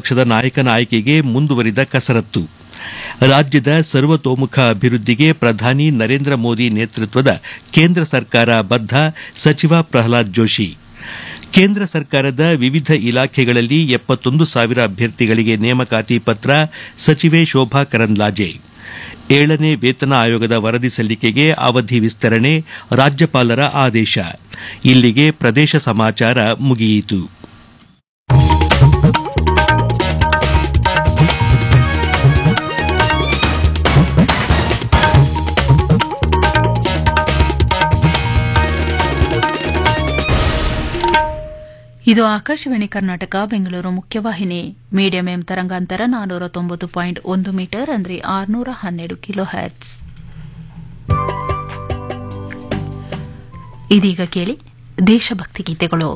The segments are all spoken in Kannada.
ಪಕ್ಷದ ನಾಯಕನ ಆಯ್ಕೆಗೆ ಮುಂದುವರಿದ ಕಸರತ್ತು ರಾಜ್ಯದ ಸರ್ವತೋಮುಖ ಅಭಿವೃದ್ಧಿಗೆ ಪ್ರಧಾನಿ ನರೇಂದ್ರ ಮೋದಿ ನೇತೃತ್ವದ ಕೇಂದ್ರ ಸರ್ಕಾರ ಬದ್ಧ ಸಚಿವ ಪ್ರಹ್ಲಾದ್ ಜೋಶಿ ಕೇಂದ್ರ ಸರ್ಕಾರದ ವಿವಿಧ ಇಲಾಖೆಗಳಲ್ಲಿ ಎಪ್ಪತ್ತೊಂದು ಸಾವಿರ ಅಭ್ಯರ್ಥಿಗಳಿಗೆ ನೇಮಕಾತಿ ಪತ್ರ ಸಚಿವೆ ಶೋಭಾ ಕರಂದ್ಲಾಜೆ ಏಳನೇ ವೇತನ ಆಯೋಗದ ವರದಿ ಸಲ್ಲಿಕೆಗೆ ಅವಧಿ ವಿಸ್ತರಣೆ ರಾಜ್ಯಪಾಲರ ಆದೇಶ ಇಲ್ಲಿಗೆ ಪ್ರದೇಶ ಸಮಾಚಾರ ಮುಗಿಯಿತು ಇದು ಆಕಾಶವಾಣಿ ಕರ್ನಾಟಕ ಬೆಂಗಳೂರು ಮುಖ್ಯವಾಹಿನಿ ಮೀಡಿಯಂ ಎಂ ತರಂಗಾಂತರ ನಾನ್ನೂರ ತೊಂಬತ್ತು ಪಾಯಿಂಟ್ ಒಂದು ಮೀಟರ್ ಅಂದರೆ ಆರುನೂರ ಹನ್ನೆರಡು ಕಿಲೋ ಹ್ಯಾಟ್ಸ್ ಇದೀಗ ಕೇಳಿ ದೇಶಭಕ್ತಿ ಗೀತೆಗಳು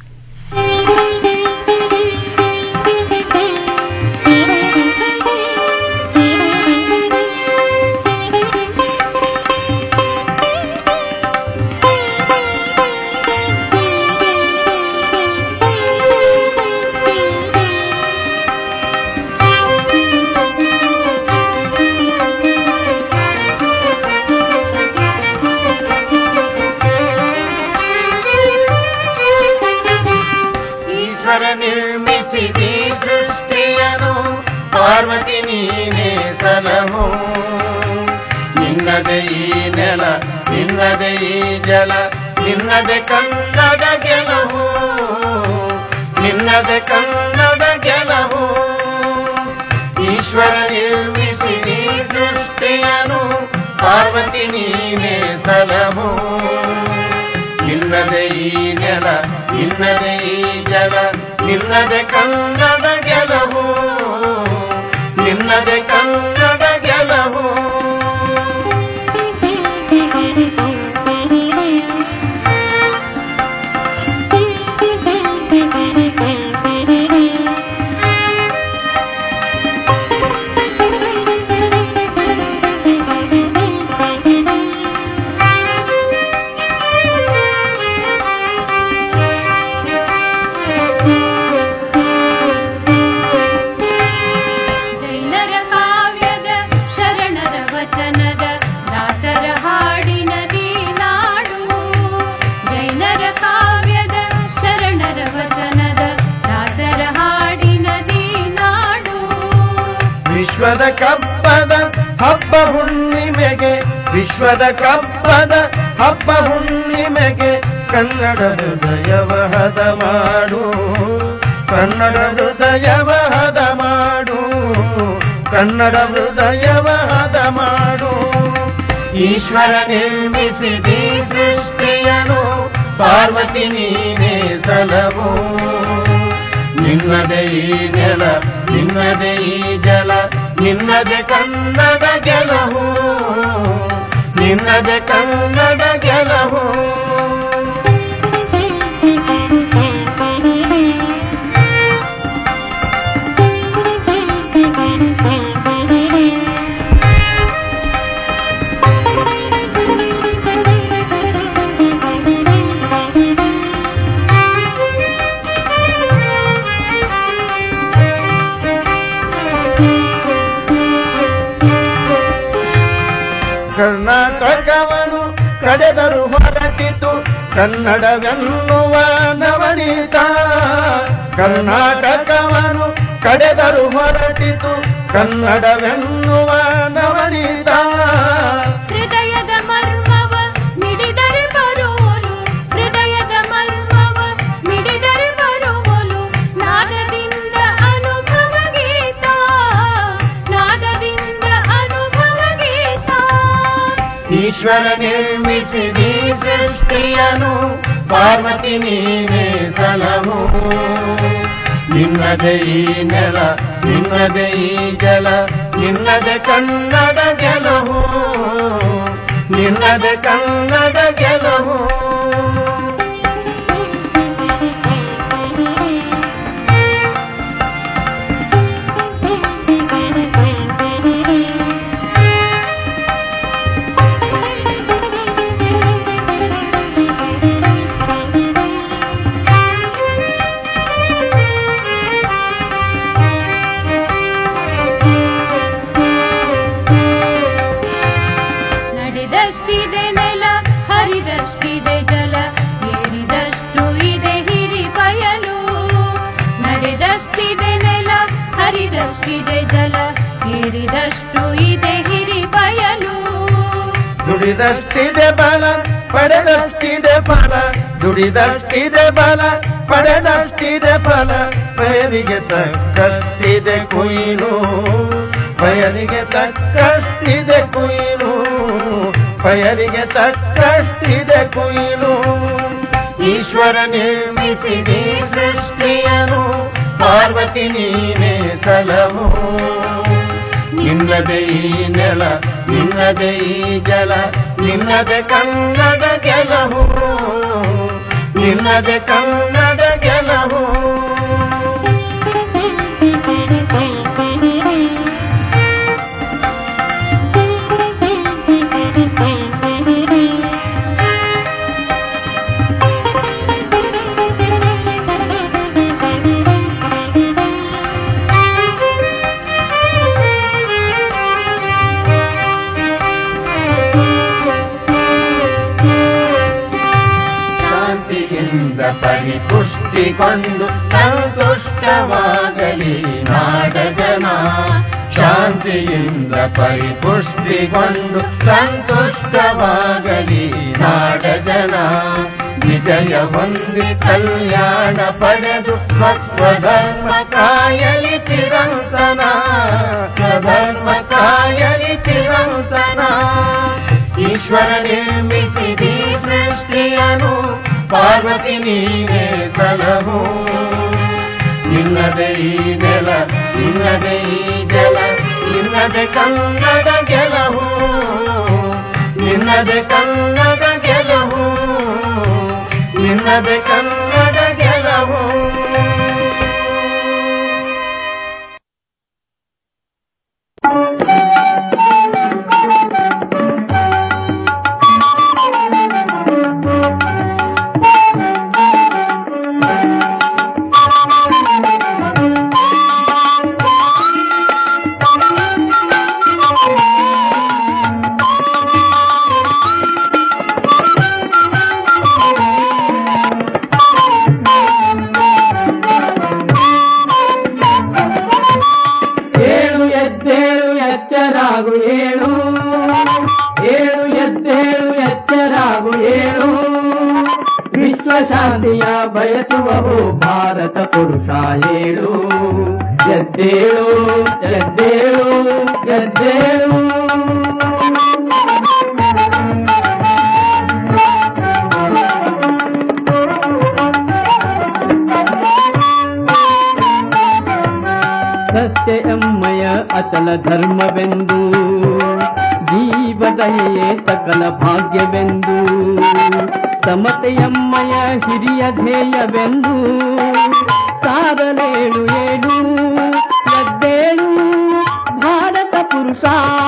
ಈಶ್ವರ ನಿರ್ಮಿಸಿದಿ ಸೃಷ್ಟಿಯನು ಪಾರ್ವತಿ ನೀನೇ ಸಲಹು ನಿನ್ನದೆ ಈ ನೆಲ ನಿನ್ನದೆ ಈ ಜಲ ನಿನ್ನದೆ ಕನ್ನಡ ಗೆಲುವು ನಿನ್ನದೆ ಕನ್ನಡ ಗೆಲುವು ಈಶ್ವರ ನಿರ್ಮಿಸಿದಿ ಸೃಷ್ಟಿಯನು ಪಾರ್ವತಿ ನೀನೇ ಸಲಹು ನಿನ್ನದೆ ಈ ನೆಲ ನಿನ್ನದೆ ಈ ಜಲ ನಿನ್ನದೆ ಕನ್ನಡ ಗೆಲುವು ನಿನ್ನದೆ ಕನ್ನಡ ಗೆಲುವು ಜೈನರ ಕಾವ್ಯದ ಶರಣರ ವಚನದ ದಾಸರ ಹಾಡಿನದಿ ನಾಡು ಜೈನರ ಕಾವ್ಯದ ಶರಣರ ವಚನದ ದಾಸರ ಹಾಡಿನದಿ ನಾಡು ವಿಶ್ವದ ಕಪ್ಪದ ಹಬ್ಬ ಹುಣ್ಣಿಮೆಗೆ ವಿಶ್ವದ ಕಪ್ಪದ ಹಬ್ಬ ಹುಣ್ಣಿಮೆಗೆ ಕನ್ನಡ ಹೃದಯವ ಹದ ಮಾಡು ಕನ್ನಡ ಹೃದಯವ ಹದ ಮಾಡು ಕನ್ನಡ ಹೃದಯವ ಹದ ಮಾಡು ಈಶ್ವರ ನಿರ್ಮಿಸಿದಿ ಸೃಷ್ಟಿಯನು ಪಾರ್ವತಿ ನೀನೇ ಸಲವು ನಿನ್ನದೆ ಈ ನೆಲ ನಿನ್ನದೆ ಈ ಜಲ ನಿನ್ನದೆ ಕನ್ನಡ ಗೆಲುವು ನಿನ್ನದೆ ಕನ್ನಡ ಗೆಲುವು ಕರ್ನಾಟಕವನು ಕಡೆದರು ಹೊರಟಿತು ಕನ್ನಡವೆನ್ನುವ ನವನೀತ ಕರ್ನಾಟಕವನು ಕಡೆದರು ಹೊರಟಿತು ಕನ್ನಡವೆನ್ನುವ ನವನೀತ ಹೃದಯದ ಮರ್ಮವ ಮಿಡಿದರೆ ಬರುವಲು ಹೃದಯದ ಮರ್ಮವ ಮಿಡಿದರೆ ಬರುವಲು ನಾದದಿಂದ ಅನುಭವ ಗೀತ ನಾದದಿಂದ ಅನುಭವ ಗೀತ ಈಶ್ವರ ನಿರ್ಮಿಸಿದಿ ಸೃಷ್ಟಿಯನು ಪಾರ್ವತಿ ನೀನೇ ಸಲಹು ನಿನ್ನದೆ ಈ ನೆಲ ನಿನ್ನದೆ ಈ ಜಲ ನಿನ್ನದೆ ಕನ್ನಡ ಗೆಲುವು ನಿನ್ನದೆ ಕನ್ನಡ ಗೆಲುವು ದುಡಿದಷ್ಟಿದೆ ಬಲ ಪಡೆದಷ್ಟಿದೆ ಫಲ ದುಡಿದಷ್ಟಿದೆ ಬಲ ಪಡೆದಷ್ಟಿದೆ ಫಲ ಬಯಲಿಗೆ ತಕ್ಕಷ್ಟಿದೆ ಕುಯಿಲು ಬಯಲಿಗೆ ತಕ್ಕಷ್ಟಿದೆ ಕುಯಿಲು ಬಯಲಿಗೆ ತಕ್ಕಷ್ಟಿದೆ ಕುಯಿಲು ಈಶ್ವರ ನಿರ್ಮಿಸಿದೆ ಸೃಷ್ಟಿಯನು ಪಾರ್ವತಿ ನೀನೇ ಸಲವು ನಿನ್ನದೆ ಈ ನೆಲ ನಿನ್ನದೆ ಈ ಜಲ ನಿನ್ನದೆ ಕನ್ನಡ ಗೆಲವು ನಿನ್ನದೆ ಕನ್ನಡ ಗೆಲವು ಶಾಂತಿಯಿಂದ ಪರಿಪುಷ್ಟಿಗೊಂಡು ಸಂತುಷ್ಟವಾಗಲಿ ನಾಡ ಜನ ಶಾಂತಿಯಿಂದ ಪರಿಪುಷ್ಟಿಗೊಂಡು ಸಂತುಷ್ಟವಾಗಲಿ ನಾಡ ಜನ ವಿಜಯ ಹೊಂದಿ ಕಲ್ಯಾಣ ಪಡೆದು ಸ್ವಸ್ವಧರ್ಮ ಕಾಯಲಿ ಚಿರಂತನ ಸ್ವಧರ್ಮ ಕಾಯಲಿ ಚಿರಂತನ ಈಶ್ವರ ನಿರ್ಮಿಸಿದಿ ಸೃಷ್ಟಿಯನು ಪಾರ್ವತಿ ನೀನೇ ಸಲಹು ನಿನ್ನದೆ ಈ ನೆಲ ನಿನ್ನದೆ ಈ ಜಲ ನಿನ್ನದೆ ಕನ್ನಡ ಗೆಲವು ನಿನ್ನದೆ ಕನ್ನಡ ಗೆಲವು ನಿನ್ನದೆ ಕನ್ನಡ ಗೆಲವು ಏಳು ಎದ್ದೇಳು ಎಚ್ಚರಾಗು ಏಳು ಏಳು ಎದ್ದೇಳು ಎಚ್ಚರಾಗು ಏಳು ವಿಶ್ವಶಾಂತಿಯ ಬಯಸುವವು ಭಾರತ ಪುರುಷ ಏಳು ಎದ್ದೇಳು ಎದ್ದೇಳು ಎದ್ದೇಳು ಸತ್ಯ ಎಮ್ಮಯ ಅಚಲ ಧರ್ಮವೆಂದು ಜೀವದಯೇ ಸಕಲ ಭಾಗ್ಯವೆಂದು ಸಮತೆಯಮ್ಮಯ ಹಿರಿಯ ಧ್ಯೇಯವೆಂದು ಸಾರಲೇಳು ಏಳು ಎದ್ದೇಳು ಭಾರತ ಪುರುಷ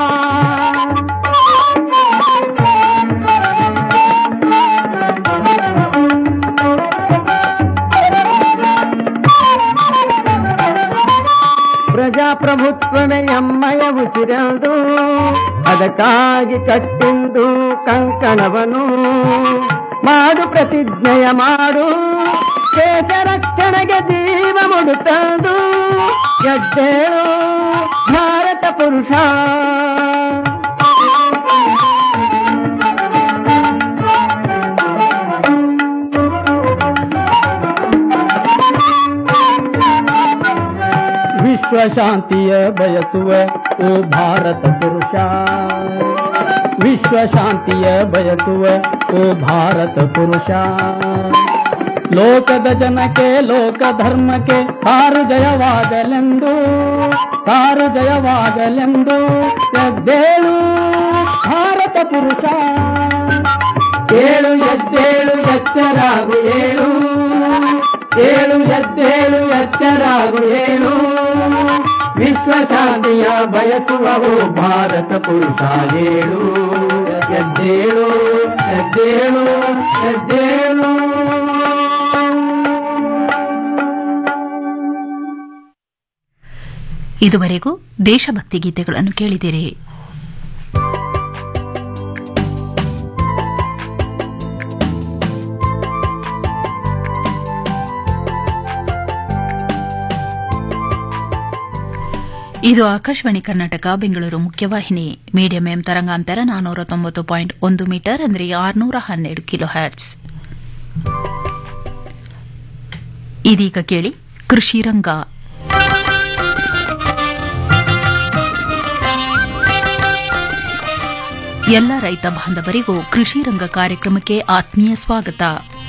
ಪ್ರಜಾಪ್ರಭುತ್ವವೇ ಎಮ್ಮಯ ಉಸಿರೆಂದು ಅದಕ್ಕಾಗಿ ಕಟ್ಟಿಂದು ಕಂಕಣವನು ಮಾಡು ಪ್ರತಿಜ್ಞೆಯ ಮಾಡು ದೇಶ ರಕ್ಷಣೆಗೆ ಜೀವ ಮುಡುತ್ತಂದು ಎದ್ದೇಳು ಭಾರತ ಪುರುಷ ವಿಶ್ವಶಾಂತಿಯ ಬಯಸುವ ಓ ಭಾರತ ಪುರುಷ ವಿಶ್ವಶಾಂತಿಯ ಬಯಸುವ ಓ ಭಾರತ ಪುರುಷ ಲೋಕದ ಜನಕ್ಕೆ ಲೋಕ ಧರ್ಮಕ್ಕೆ ತಾರು ಜಯವಾಗಲೆಂದು ತಾರು ಜಯವಾಗಲೆಂದು ಎದ್ದೇಳು ಭಾರತ ಪುರುಷ ಏಳು ಎದ್ದೇಳು ಎಚ್ಚರಾಗು ಏಳು ಏಳು ಎದ್ದೇಳು ಎಚ್ಚರಾಗು ಏಳು ವಿಶ್ವಶಾಂತಿಯ ಬಯಸುವವು ಭಾರತ ಪುರುಷ ಏಳು ಎದ್ದೇಳು ಎದ್ದೇಳು ಎದ್ದೇಳು ಇದುವರೆಗೂ ದೇಶಭಕ್ತಿ ಗೀತೆಗಳನ್ನು ಕೇಳಿದಿರಿ ಇದು ಆಕಾಶವಾಣಿ ಕರ್ನಾಟಕ ಬೆಂಗಳೂರು ಮುಖ್ಯವಾಹಿನಿ ಮೀಡಿಯಂ ಎಂ ತರಂಗಾಂತರ ನಾನೂರ ತೊಂಬತ್ತು ಪಾಯಿಂಟ್ ಒಂದು ಮೀಟರ್ ಅಂದರೆ ಆರುನೂರ ಹನ್ನೆರಡು ಕಿಲೋ ಹ್ಯಾಟ್ಸ್ ಇದೀಗ ಕೇಳಿ ಕೃಷಿ ರಂಗ ಎಲ್ಲ ರೈತ ಬಾಂಧವರಿಗೂ ಕೃಷಿ ರಂಗ ಕಾರ್ಯಕ್ರಮಕ್ಕೆ ಆತ್ಮೀಯ ಸ್ವಾಗತ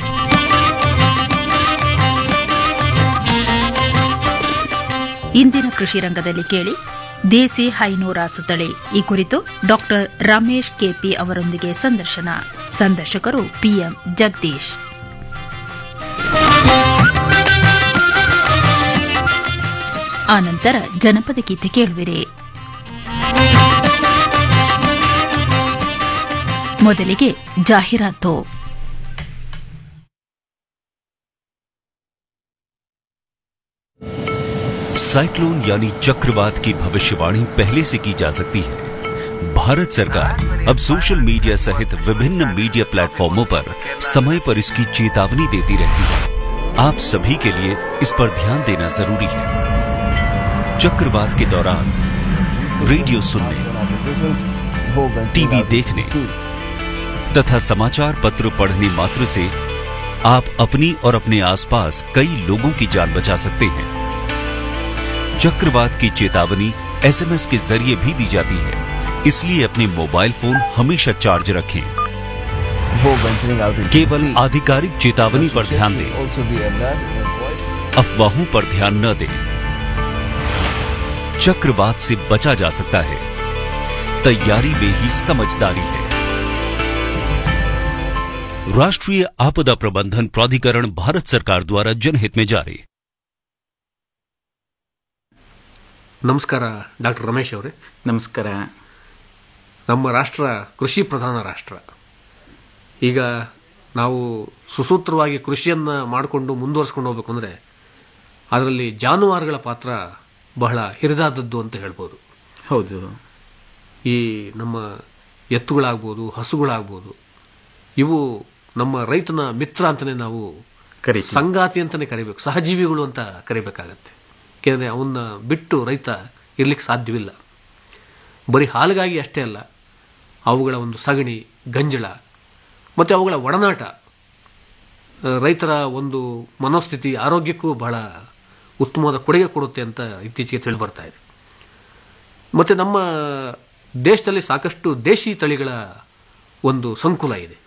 ಇಂದಿನ ಕೃಷಿ ರಂಗದಲ್ಲಿ ಕೇಳಿ ದೇಸಿ ಹೈನೂರ ಸುತ್ತಳಿ ಈ ಕುರಿತು ಡಾಕ್ಟರ್ ರಮೇಶ್ ಕೆಪಿ ಅವರೊಂದಿಗೆ ಸಂದರ್ಶನ ಸಂದರ್ಶಕರು ಪಿಎಂ ಜಗದೀಶ್ ಆನಂತರ ಜನಪದ ಗೀತೆ ಕೇಳುವಿರಿ ಮೊದಲಿಗೆ ಜಾಹೀರಾತು साइक्लोन यानी चक्रवात की भविष्यवाणी पहले से की जा सकती है भारत सरकार अब सोशल मीडिया सहित विभिन्न मीडिया प्लेटफॉर्मों पर समय पर इसकी चेतावनी देती रहती है आप सभी के लिए इस पर ध्यान देना जरूरी है चक्रवात के दौरान रेडियो सुनने टीवी देखने तथा समाचार पत्र पढ़ने मात्र से आप अपनी और अपने आसपास कई लोगों की जान बचा सकते हैं चक्रवात की चेतावनी एसएमएस के जरिए भी दी जाती है इसलिए अपने मोबाइल फोन हमेशा चार्ज रखें केवल आधिकारिक चेतावनी पर ध्यान दें अफवाहों पर ध्यान न दें चक्रवात से बचा जा सकता है तैयारी में ही समझदारी है राष्ट्रीय आपदा प्रबंधन प्राधिकरण भारत सरकार द्वारा जनहित में जारी ನಮಸ್ಕಾರ ಡಾಕ್ಟರ್ ರಮೇಶ್ ಅವರೇ ನಮಸ್ಕಾರ ನಮ್ಮ ರಾಷ್ಟ್ರ ಕೃಷಿ ಪ್ರಧಾನ ರಾಷ್ಟ್ರ ಈಗ ನಾವು ಸುಸೂತ್ರವಾಗಿ ಕೃಷಿಯನ್ನು ಮಾಡಿಕೊಂಡು ಮುಂದುವರಿಸ್ಕೊಂಡು ಹೋಗ್ಬೇಕು ಅಂದರೆ ಅದರಲ್ಲಿ ಜಾನುವಾರುಗಳ ಪಾತ್ರ ಬಹಳ ಹಿರಿದಾದದ್ದು ಅಂತ ಹೇಳ್ಬೋದು ಹೌದು ಈ ನಮ್ಮ ಎತ್ತುಗಳಾಗ್ಬೋದು ಹಸುಗಳಾಗ್ಬೋದು ಇವು ನಮ್ಮ ರೈತನ ಮಿತ್ರ ಅಂತಲೇ ನಾವು ಕರಿತೀವಿ. ಸಂಗಾತಿ ಅಂತಲೇ ಕರಿಬೇಕು ಸಹಜೀವಿಗಳು ಅಂತ ಕರಿಬೇಕಾಗತ್ತೆ ಯಾಕೆಂದರೆ ಅವನ್ನ ಬಿಟ್ಟು ರೈತ ಇರ್ಲಿಕ್ಕೆ ಸಾಧ್ಯವಿಲ್ಲ ಬರೀ ಹಾಲಿಗಾಗಿ ಅಷ್ಟೇ ಅಲ್ಲ ಅವುಗಳ ಒಂದು ಸಗಣಿ ಗಂಜಳ ಮತ್ತು ಅವುಗಳ ಒಡನಾಟ ಆ, ರೈತರ ಒಂದು ಮನೋಸ್ಥಿತಿ ಆರೋಗ್ಯಕ್ಕೂ ಬಹಳ ಉತ್ತಮವಾದ ಕೊಡುಗೆ ಕೊಡುತ್ತೆ ಅಂತ ಇತ್ತೀಚೆಗೆ ತಿಳಿದು ಬರ್ತಾ ಇದೆ ಮತ್ತು ನಮ್ಮ ದೇಶದಲ್ಲಿ ಸಾಕಷ್ಟು ದೇಶಿ ತಳಿಗಳ ಒಂದು ಸಂಕುಲ ಇದೆ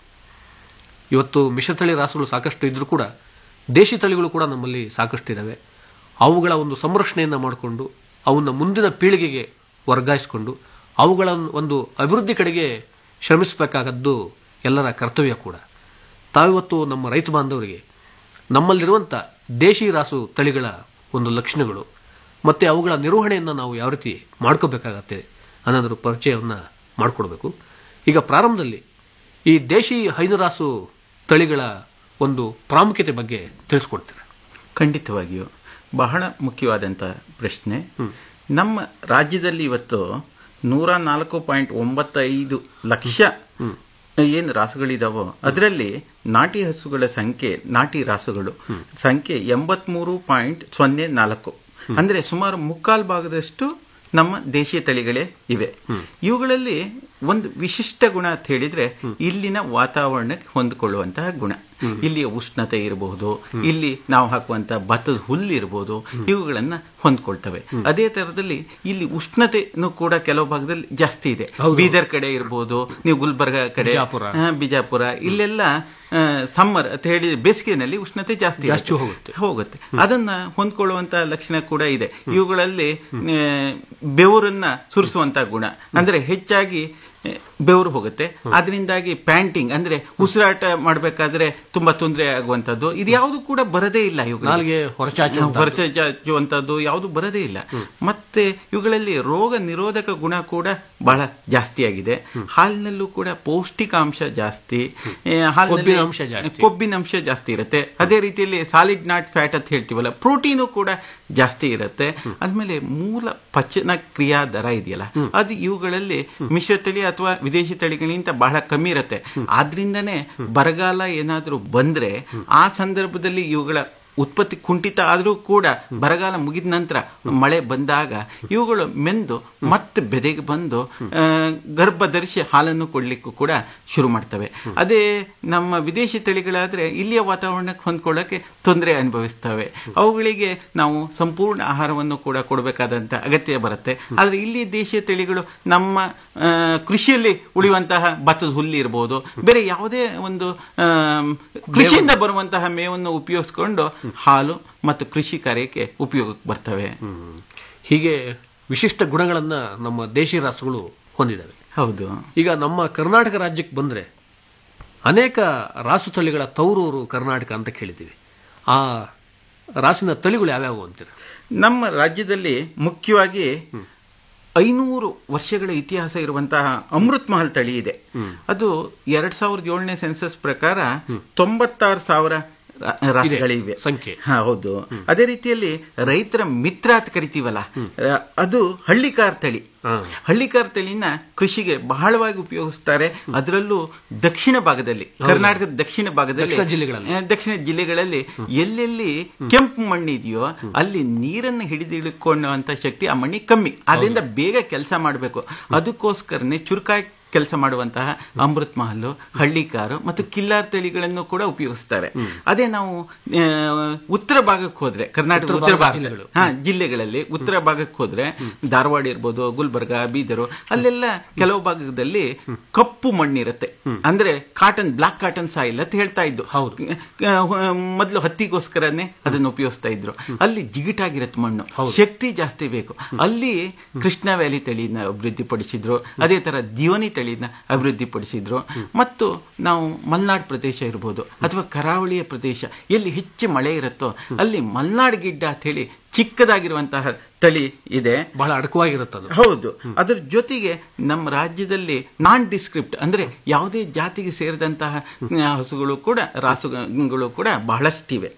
ಇವತ್ತು ಮಿಶ್ರತಳಿ ರಾಸುಗಳು ಸಾಕಷ್ಟು ಇದ್ರೂ ಕೂಡ ದೇಶಿ ತಳಿಗಳು ಕೂಡ ನಮ್ಮಲ್ಲಿ ಸಾಕಷ್ಟು ಇದ್ದಾವೆ ಅವುಗಳ ಒಂದು ಸಂರಕ್ಷಣೆಯನ್ನು ಮಾಡಿಕೊಂಡು ಅವನ್ನ ಮುಂದಿನ ಪೀಳಿಗೆಗೆ ವರ್ಗಾಯಿಸಿಕೊಂಡು ಅವುಗಳ ಒಂದು ಅಭಿವೃದ್ಧಿ ಕಡೆಗೆ ಶ್ರಮಿಸಬೇಕಾಗದ್ದು ಎಲ್ಲರ ಕರ್ತವ್ಯ ಕೂಡ ತಾವಿವತ್ತು ನಮ್ಮ ರೈತ ಬಾಂಧವರಿಗೆ ನಮ್ಮಲ್ಲಿರುವಂಥ ದೇಶಿ ರಾಸು ತಳಿಗಳ ಒಂದು ಲಕ್ಷಣಗಳು ಮತ್ತು ಅವುಗಳ ನಿರ್ವಹಣೆಯನ್ನು ನಾವು ಯಾವ ರೀತಿ ಮಾಡ್ಕೋಬೇಕಾಗತ್ತೆ ಅನ್ನೋದ್ರ ಪರಿಚಯವನ್ನು ಮಾಡಿಕೊಡ್ಬೇಕು ಈಗ ಪ್ರಾರಂಭದಲ್ಲಿ ಈ ದೇಶಿ ಹೈನುರಾಸು ತಳಿಗಳ ಒಂದು ಪ್ರಾಮುಖ್ಯತೆ ಬಗ್ಗೆ ತಿಳಿಸ್ಕೊಡ್ತೀರಾ ಖಂಡಿತವಾಗಿಯೂ ಬಹಳ ಮುಖ್ಯವಾದಂಥ ಪ್ರಶ್ನೆ ನಮ್ಮ ರಾಜ್ಯದಲ್ಲಿ ಇವತ್ತು ನೂರ ನಾಲ್ಕು ಪಾಯಿಂಟ್ ಒಂಬತ್ತೈದು ಲಕ್ಷ ಏನು ರಾಸುಗಳಿದಾವೋ ಅದರಲ್ಲಿ ನಾಟಿ ಹಸುಗಳ ಸಂಖ್ಯೆ ನಾಟಿ ರಾಸುಗಳು ಸಂಖ್ಯೆ ಎಂಬತ್ಮೂರು ಪಾಯಿಂಟ್ ಸೊನ್ನೆ ನಾಲ್ಕು ಅಂದ್ರೆ ಸುಮಾರು ಮುಕ್ಕಾಲು ಭಾಗದಷ್ಟು ನಮ್ಮ ದೇಶೀಯ ತಳಿಗಳೇ ಇವೆ ಇವುಗಳಲ್ಲಿ ಒಂದು ವಿಶಿಷ್ಟ ಗುಣ ಅಂತ ಹೇಳಿದ್ರೆ ಇಲ್ಲಿನ ವಾತಾವರಣಕ್ಕೆ ಹೊಂದಿಕೊಳ್ಳುವಂತಹ ಗುಣ ಇಲ್ಲಿಯ ಉಷ್ಣತೆ ಇರಬಹುದು ಇಲ್ಲಿ ನಾವು ಹಾಕುವಂತಹ ಭತ್ತದ ಹುಲ್ಲು ಇರಬಹುದು ಇವುಗಳನ್ನ ಹೊಂದ್ಕೊಳ್ತವೆ ಅದೇ ತರದಲ್ಲಿ ಇಲ್ಲಿ ಉಷ್ಣತೆನೂ ಕೂಡ ಕೆಲವು ಭಾಗದಲ್ಲಿ ಜಾಸ್ತಿ ಇದೆ ಬೀದರ್ ಕಡೆ ಇರಬಹುದು ನೀವು ಗುಲ್ಬರ್ಗ ಕಡೆ ಬಿಜಾಪುರ. ಆ, ಬಿಜಾಪುರ ಇಲ್ಲೆಲ್ಲ ಸಮ್ಮರ್ ಅಂತ ಹೇಳಿ ಬೇಸಿಗೆನಲ್ಲಿ ಉಷ್ಣತೆ ಜಾಸ್ತಿ ಜಾಸ್ತಿ ಇರುತ್ತೆ. ಹೋಗುತ್ತೆ. ಹೋಗುತ್ತೆ ಅದನ್ನ ಹೊಂದ್ಕೊಳ್ಳುವಂತ ಲಕ್ಷಣ ಕೂಡ ಇದೆ ಇವುಗಳಲ್ಲಿ ಆ, ಬೆವರನ್ನ ಸುರಿಸುವಂತ ಗುಣ ಅಂದ್ರೆ ಹೆಚ್ಚಾಗಿ ಆ, ಬೆವರು ಹೋಗುತ್ತೆ ಅದರಿಂದಾಗಿ ಪ್ಯಾಂಟಿಂಗ್ ಅಂದ್ರೆ ಉಸಿರಾಟ ಮಾಡಬೇಕಾದ್ರೆ ತುಂಬಾ ತೊಂದರೆ ಆಗುವಂತದ್ದು ಇದು ಯಾವುದು ಕೂಡ ಬರದೇ ಇಲ್ಲ ಇವುಗಳಿಗೆ. ನಾಲ್ಗೆ ಹೊರಚಾಚುವಂಥದ್ದು. ಹೊರಚಾಚುವಂತದ್ದು ಯಾವುದು ಬರದೇ ಇಲ್ಲ ಮತ್ತೆ ಇವುಗಳಲ್ಲಿ ರೋಗ ನಿರೋಧಕ ಗುಣ ಕೂಡ ಬಹಳ ಜಾಸ್ತಿ ಆಗಿದೆ ಹಾಲಿನಲ್ಲೂ ಕೂಡ ಪೌಷ್ಟಿಕಾಂಶ ಜಾಸ್ತಿ ಆ, ಹಾಲಿನಲ್ಲಿ ಕೊಬ್ಬಿನ ಅಂಶ ಜಾಸ್ತಿ. ಕೊಬ್ಬಿನ ಅಂಶ ಜಾಸ್ತಿ ಇರುತ್ತೆ ಅದೇ ರೀತಿಯಲ್ಲಿ ಸಾಲಿಡ್ ನಾಟ್ ಫ್ಯಾಟ್ ಅಂತ ಹೇಳ್ತೀವಲ್ಲ ಪ್ರೋಟೀನು ಕೂಡ ಜಾಸ್ತಿ ಇರುತ್ತೆ ಆದ್ಮೇಲೆ ಮೂಲ ಪಚನ ಕ್ರಿಯಾ ದರ ಇದೆಯಲ್ಲ ಅದು ಇವುಗಳಲ್ಲಿ ಮಿಶ್ರತಳಿ ಅಥವಾ ವಿದೇಶಿ ತಳಿಗಳಿಗಿಂತ ಬಹಳ ಕಮ್ಮಿ ಇರುತ್ತೆ ಆದ್ರಿಂದನೇ ಬರಗಾಲ ಏನಾದ್ರೂ ಬಂದ್ರೆ ಆ ಸಂದರ್ಭದಲ್ಲಿ ಇವುಗಳ ಉತ್ಪತ್ತಿ ಕುಂಠಿತ ಆದರೂ ಕೂಡ ಬರಗಾಲ ಮುಗಿದ ನಂತರ ಮಳೆ ಬಂದಾಗ ಇವುಗಳು ಮೆಂದು ಮತ್ತೆ ಬೆದೆಗೆ ಬಂದು ಆ, ಗರ್ಭ ಧರಿಸಿ ಹಾಲನ್ನು ಕೊಡ್ಲಿಕ್ಕೂ ಕೂಡ ಶುರು ಮಾಡ್ತವೆ ಅದೇ ನಮ್ಮ ವಿದೇಶಿ ತಳಿಗಳಾದ್ರೆ ಇಲ್ಲಿಯ ವಾತಾವರಣಕ್ಕೆ ಹೊಂದ್ಕೊಳ್ಳೋಕೆ ತೊಂದರೆ ಅನುಭವಿಸ್ತವೆ ಅವುಗಳಿಗೆ ನಾವು ಸಂಪೂರ್ಣ ಆಹಾರವನ್ನು ಕೂಡ ಕೊಡಬೇಕಾದಂತ ಅಗತ್ಯ ಬರುತ್ತೆ ಆದ್ರೆ ಇಲ್ಲಿ ದೇಶೀಯ ತಳಿಗಳು ನಮ್ಮ ಆ, ಕೃಷಿಯಲ್ಲಿ ಉಳಿಯುವಂತಹ ಭತ್ತದ ಹುಲ್ಲು ಇರ್ಬೋದು ಬೇರೆ ಯಾವುದೇ ಒಂದು ಆಮ್, ಕೃಷಿಯಿಂದ ಬರುವಂತಹ ಮೇವನ್ನು ಉಪಯೋಗಿಸ್ಕೊಂಡು ಹಾಲು ಮತ್ತು ಕೃಷಿ ಕಾರ್ಯಕ್ಕೆ ಉಪಯೋಗಕ್ಕೆ ಬರ್ತವೆ ಹೀಗೆ ವಿಶಿಷ್ಟ ಗುಣಗಳನ್ನ ನಮ್ಮ ದೇಶೀಯ ರಾಷ್ಟ್ರಗಳು ಹೊಂದಿದ್ದಾವೆ ಹೌದು ಈಗ ನಮ್ಮ ಕರ್ನಾಟಕ ರಾಜ್ಯಕ್ಕೆ ಬಂದ್ರೆ ಅನೇಕ ರಾಸು ತಳಿಗಳ ತೌರೂರು ಕರ್ನಾಟಕ ಅಂತ ಕೇಳಿದ್ದೀವಿ ಆ ರಾಸಿನ ತಳಿಗಳು ಯಾವ್ಯಾವು ಅಂತೀರ ನಮ್ಮ ರಾಜ್ಯದಲ್ಲಿ ಮುಖ್ಯವಾಗಿ ಐನೂರು ವರ್ಷಗಳ ಇತಿಹಾಸ ಇರುವಂತಹ ಅಮೃತ್ ಮಹಲ್ ತಳಿ ಇದೆ ಅದು ಎರಡ್ ಸಾವಿರದ ಏಳನೇ ಸೆನ್ಸಸ್ ಪ್ರಕಾರ ತೊಂಬತ್ತಾರು ಸಾವಿರ ರಾ- ರಾಸುಗಳಿವೆ ಸಂಖ್ಯೆ. ಹಾ ಹೌದು ಅದೇ ರೀತಿಯಲ್ಲಿ ರೈತರ ಮಿತ್ರ ಅಂತ ಕರಿತೀವಲ್ಲ ಆ, ಅದು ಹಳ್ಳಿಕಾರ್ ತಳಿ ಹಳ್ಳಿಕಾರ್ ತಳಿನ ಕೃಷಿಗೆ ಬಹಳವಾಗಿ ಉಪಯೋಗಿಸ್ತಾರೆ ಅದರಲ್ಲೂ ದಕ್ಷಿಣ ಭಾಗದಲ್ಲಿ ಕರ್ನಾಟಕದ ದಕ್ಷಿಣ ಭಾಗದಲ್ಲಿ ದಕ್ಷಿಣ ಜಿಲ್ಲೆಗಳಲ್ಲಿ. ಆ, ದಕ್ಷಿಣ ಜಿಲ್ಲೆಗಳಲ್ಲಿ ಎಲ್ಲೆಲ್ಲಿ ಕೆಂಪು ಮಣ್ಣು ಇದೆಯೋ ಅಲ್ಲಿ ನೀರನ್ನು ಹಿಡಿದಿಳ್ಕೊಳ್ಳುವಂತ ಶಕ್ತಿ ಆ ಮಣ್ಣಿಗೆ ಕಮ್ಮಿ ಅದರಿಂದ ಬೇಗ ಕೆಲಸ ಮಾಡಬೇಕು ಅದಕ್ಕೋಸ್ಕರನೇ ಚುರುಕಾಗಿ ಕೆಲಸ ಮಾಡುವಂತಹ ಅಮೃತ್ ಮಹಲ್ ಹಳ್ಳಿಕಾರು ಮತ್ತು ಕಿಲ್ಲಾರ್ ತಳಿಗಳನ್ನು ಕೂಡ ಉಪಯೋಗಿಸ್ತಾರೆ ಅದೇ ನಾವು ಆ, ಉತ್ತರ ಭಾಗಕ್ಕೆ ಹೋದ್ರೆ ಕರ್ನಾಟಕ ಉತ್ತರ ಉತ್ತರ ಭಾಗದ ಭಾಗ ಜಿಲ್ಲೆಗಳು. ಹಾ ಜಿಲ್ಲೆಗಳಲ್ಲಿ ಉತ್ತರ ಭಾಗಕ್ಕೆ ಹೋದ್ರೆ ಧಾರವಾಡ ಇರ್ಬೋದು ಗುಲ್ಬರ್ಗ ಬೀದರು ಅಲ್ಲೆಲ್ಲ ಕೆಲವು ಭಾಗದಲ್ಲಿ ಕಪ್ಪು ಮಣ್ಣಿರುತ್ತೆ ಅಂದ್ರೆ ಕಾಟನ್ ಬ್ಲಾಕ್ ಕಾಟನ್ ಸಾಯಿಲ್ ಅಂತ ಹೇಳ್ತಾ ಇದ್ದು ಹೌದು. ಮೊದಲು ಹತ್ತಿಗೋಸ್ಕರನೇ ಅದನ್ನು ಉಪಯೋಗಿಸ್ತಾ ಇದ್ರು ಅಲ್ಲಿ ಜಿಗಿಟಾಗಿರುತ್ತೆ ಮಣ್ಣು ಹೌದು. ಶಕ್ತಿ ಜಾಸ್ತಿ ಬೇಕು ಅಲ್ಲಿ ಕೃಷ್ಣ ವ್ಯಾಲಿ ತಳಿನ ಅಭಿವೃದ್ಧಿಪಡಿಸಿದ್ರು ಅದೇ ತರ ದಿವನಿ ತಳಿನ ಅಭಿವೃದ್ಧಿಪಡಿಸಿದ್ರು ಮತ್ತು ನಾವು ಮಲ್ನಾಡ್ ಪ್ರದೇಶ ಇರ್ಬೋದು ಅಥವಾ ಕರಾವಳಿಯ ಪ್ರದೇಶ ಎಲ್ಲಿ ಹೆಚ್ಚು ಮಳೆ ಇರುತ್ತೋ ಅಲ್ಲಿ ಮಲ್ನಾಡ್ ಗಿಡ್ಡ ಅಂತ ಹೇಳಿ ಚಿಕ್ಕದಾಗಿರುವಂತಹ ತಳಿ ಇದೆ ಬಹಳ ಅಡಕವಾಗಿರುತ್ತದು ಹೌದು ಅದರ ಜೊತೆಗೆ ನಮ್ಮ ರಾಜ್ಯದಲ್ಲಿ ನಾನ್ ಡಿಸ್ಕ್ರಿಪ್ಟ್ ಅಂದ್ರೆ ಯಾವುದೇ ಜಾತಿಗೆ ಸೇರಿದಂತಹ ಆ, ಹಸುಗಳು ಕೂಡ ರಾಸುಗಳು ಕೂಡ ಬಹಳಷ್ಟಿವೆ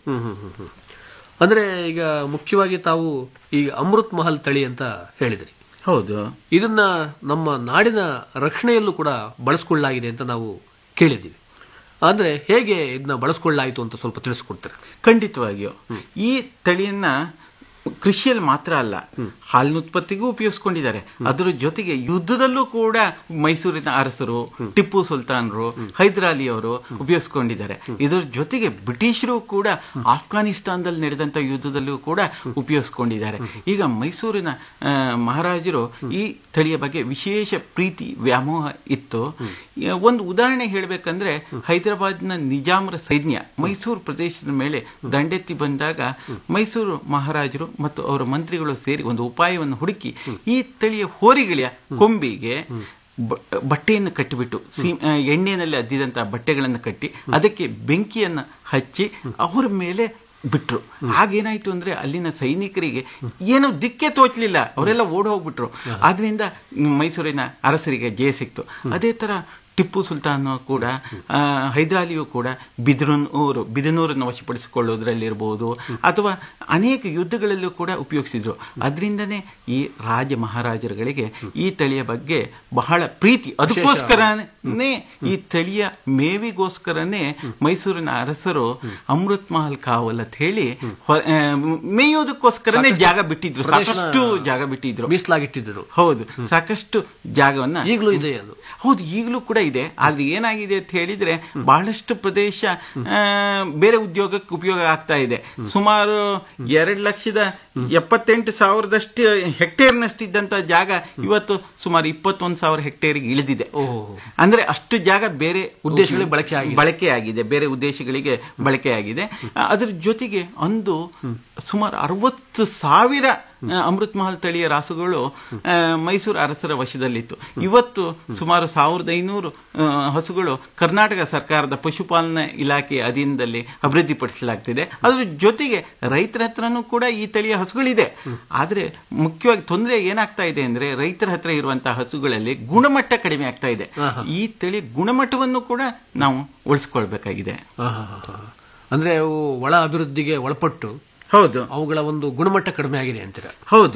ಅಂದ್ರೆ ಈಗ ಮುಖ್ಯವಾಗಿ ತಾವು ಈ ಅಮೃತ್ ಮಹಲ್ ತಳಿ ಅಂತ ಹೇಳಿದ್ರಿ ಹೌದು ಇದನ್ನ ನಮ್ಮ ನಾಡಿನ ರಕ್ಷಣೆಯಲ್ಲೂ ಕೂಡ ಬಳಸ್ಕೊಳ್ಳಲಾಗಿದೆ ಅಂತ ನಾವು ಕೇಳಿದ್ದೀವಿ ಅಂದ್ರೆ ಹೇಗೆ ಇದನ್ನ ಬಳಸ್ಕೊಳ್ಳಾಯಿತು ಅಂತ ಸ್ವಲ್ಪ ತಿಳಿಸ್ಕೊಡ್ತೀರಾ ಖಂಡಿತವಾಗಿಯೂ ಈ ತಳಿಯನ್ನ ಕೃಷಿಯಲ್ಲಿ ಮಾತ್ರ ಅಲ್ಲ ಹಾಲಿನ ಉತ್ಪತ್ತಿಗೂ ಉಪಯೋಗಿಸ್ಕೊಂಡಿದ್ದಾರೆ ಅದರ ಜೊತೆಗೆ ಯುದ್ಧದಲ್ಲೂ ಕೂಡ ಮೈಸೂರಿನ ಅರಸರು ಟಿಪ್ಪು ಸುಲ್ತಾನರು ಹೈದರಾಲಿ ಅವರು ಉಪಯೋಗಿಸ್ಕೊಂಡಿದ್ದಾರೆ ಇದರ ಜೊತೆಗೆ ಬ್ರಿಟಿಷರು ಕೂಡ ಆಫ್ಘಾನಿಸ್ತಾನದಲ್ಲಿ ನಡೆದಂತ ಯುದ್ಧದಲ್ಲೂ ಕೂಡ ಉಪಯೋಗಿಸ್ಕೊಂಡಿದ್ದಾರೆ ಈಗ ಮೈಸೂರಿನ ಆ, ಮಹಾರಾಜರು ಈ ತಳಿಯ ಬಗ್ಗೆ ವಿಶೇಷ ಪ್ರೀತಿ ವ್ಯಾಮೋಹ ಇತ್ತು ಈ ಒಂದು ಉದಾಹರಣೆ ಹೇಳಬೇಕಂದ್ರೆ ಹೈದರಾಬಾದ್ನ ನಿಜಾಮರ ಸೈನ್ಯ ಮೈಸೂರು ಪ್ರದೇಶದ ಮೇಲೆ ದಂಡೆತ್ತಿ ಬಂದಾಗ ಮೈಸೂರು ಮಹಾರಾಜರು ಮತ್ತು ಅವರ ಮಂತ್ರಿಗಳು ಸೇರಿ ಒಂದು ಉಪಾಯವನ್ನು ಹುಡುಕಿ ಈ ತಳಿಯ ಹೋರಿಗಳ ಕೊಂಬಿಗೆ ಬ- ಬಟ್ಟೆಯನ್ನು ಕಟ್ಟಿಬಿಟ್ಟು ಸೀ ಆ, ಎಣ್ಣೆಯಲ್ಲಿ ಅದ್ದಿದಂತಹ ಬಟ್ಟೆಗಳನ್ನು ಕಟ್ಟಿ ಅದಕ್ಕೆ ಬೆಂಕಿಯನ್ನು ಹಚ್ಚಿ ಅವರ ಮೇಲೆ ಬಿಟ್ರು ಆಗೇನಾಯ್ತು ಅಂದ್ರೆ ಅಲ್ಲಿನ ಸೈನಿಕರಿಗೆ ಏನೋ ದಿಕ್ಕೆ ತೋಚಲಿಲ್ಲ ಅವರೆಲ್ಲ ಓಡ್ ಹೋಗ್ಬಿಟ್ರು ಆದ್ರಿಂದ ಮೈಸೂರಿನ ಅರಸರಿಗೆ ಜಯ ಸಿಕ್ತು ಅದೇ ತರ ಟಿಪ್ಪು ಸುಲ್ತಾನ್ ಕೂಡ ಆ, ಹೈದರಾಲಿಯು ಕೂಡ ಬಿದನೂರು ಬಿದನೂರನ್ನು ವಶಪಡಿಸಿಕೊಳ್ಳುವುದರಲ್ಲಿರ್ಬೋದು ಅಥವಾ ಅನೇಕ ಯುದ್ಧಗಳಲ್ಲೂ ಕೂಡ ಉಪಯೋಗಿಸಿದ್ರು ಅದರಿಂದನೇ ಈ ರಾಜ ಮಹಾರಾಜರುಗಳಿಗೆ ಈ ತಳಿಯ ಬಗ್ಗೆ ಬಹಳ ಪ್ರೀತಿ ಅದಕ್ಕೋಸ್ಕರನೇ ಈ ತಳಿಯ ಮೇವಿಗೋಸ್ಕರನೇ ಮೈಸೂರಿನ ಅರಸರು ಅಮೃತ್ ಮಹಲ್ ಕಾವಲ್ ಅಂತ ಹೇಳಿ ಹೊ- ಆ, ಮೇಯೋದಕ್ಕೋಸ್ಕರನೇ ಜಾಗ ಬಿಟ್ಟಿದ್ರು ಪ್ರದೇಶನ ಸಾಕಷ್ಟು ಜಾಗ ಬಿಟ್ಟಿದ್ರು ಮೀಸಲಾಗಿಟ್ಟಿದ್ದರು ಹೌದು ಸಾಕಷ್ಟು ಜಾಗವನ್ನ ಈಗಲೂ ಇದೆ ಅದು ಹೌದು ಈಗಲೂ ಕೂಡ ಇದೆ ಆದ್ರೆ ಏನಾಗಿದೆ ಅಂತ ಹೇಳಿದ್ರೆ ಬಹಳಷ್ಟು ಪ್ರದೇಶ ಆ, ಬೇರೆ ಉದ್ಯೋಗಕ್ಕೆ ಉಪಯೋಗ ಆಗ್ತಾ ಇದೆ ಸುಮಾರು ಎರಡ್ ಲಕ್ಷದ ಎಪ್ಪತ್ತೆಂಟು ಸಾವಿರದಷ್ಟು ಹೆಕ್ಟೇರ್ನಷ್ಟು ಇದ್ದಂತ ಜಾಗ ಇವತ್ತು ಸುಮಾರು ಇಪ್ಪತ್ತೊಂದು ಸಾವಿರ ಹೆಕ್ಟೇರ್ಗೆ ಇಳಿದಿದೆ ಓಹೋ ಅಂದ್ರೆ ಅಷ್ಟು ಜಾಗ ಬೇರೆ ಉದ್ದೇಶಗಳಿಗೆ ಬಳಕೆ ಆಗಿದೆ. ಬಳಕೆ ಆಗಿದೆ ಬೇರೆ ಉದ್ದೇಶಗಳಿಗೆ ಬಳಕೆ ಆಗಿದೆ ಆ, ಅದ್ರ ಜೊತೆಗೆ ಅಂದು ಸುಮಾರು ಅರವತ್ತು ಸಾವಿರ ಆ, ಅಮೃತ್ ಮಹಲ್ ತಳಿಯ ರಾಸುಗಳು ಆ, ಮೈಸೂರು ಅರಸರ ವಶದಲ್ಲಿತ್ತು ಇವತ್ತು ಸುಮಾರು ಸಾವಿರದ ಐನೂರು ಆ, ಹಸುಗಳು ಕರ್ನಾಟಕ ಸರ್ಕಾರದ ಪಶುಪಾಲನಾ ಇಲಾಖೆಯ ಅಧೀನದಲ್ಲಿ ಅಭಿವೃದ್ಧಿಪಡಿಸಲಾಗ್ತಿದೆ ಅದ್ರ ಜೊತೆಗೆ ರೈತರ ಹತ್ರನೂ ಕೂಡ ಈ ತಳಿಯ ಹಸುಗಳಿದೆ ಆದ್ರೆ ಮುಖ್ಯವಾಗಿ ತೊಂದರೆ ಏನಾಗ್ತಾ ಇದೆ ಅಂದ್ರೆ ರೈತರ ಹತ್ರ ಇರುವಂತಹ ಹಸುಗಳಲ್ಲಿ ಗುಣಮಟ್ಟ ಕಡಿಮೆ ಆಗ್ತಾ ಇದೆ ಈ ತಳಿ ಗುಣಮಟ್ಟವನ್ನು ಕೂಡ ನಾವು ಉಳಿಸ್ಕೊಳ್ಬೇಕಾಗಿದೆ ಆಹಾಹಾಹಾ. ಅಂದ್ರೆ ಅವು ಒಳ ಅಭಿವೃದ್ಧಿಗೆ ಒಳಪಟ್ಟು ಹೌದು ಅವುಗಳ ಒಂದು ಗುಣಮಟ್ಟ ಕಡಿಮೆ ಆಗಿದೆ ಅಂತೀರ ಹೌದು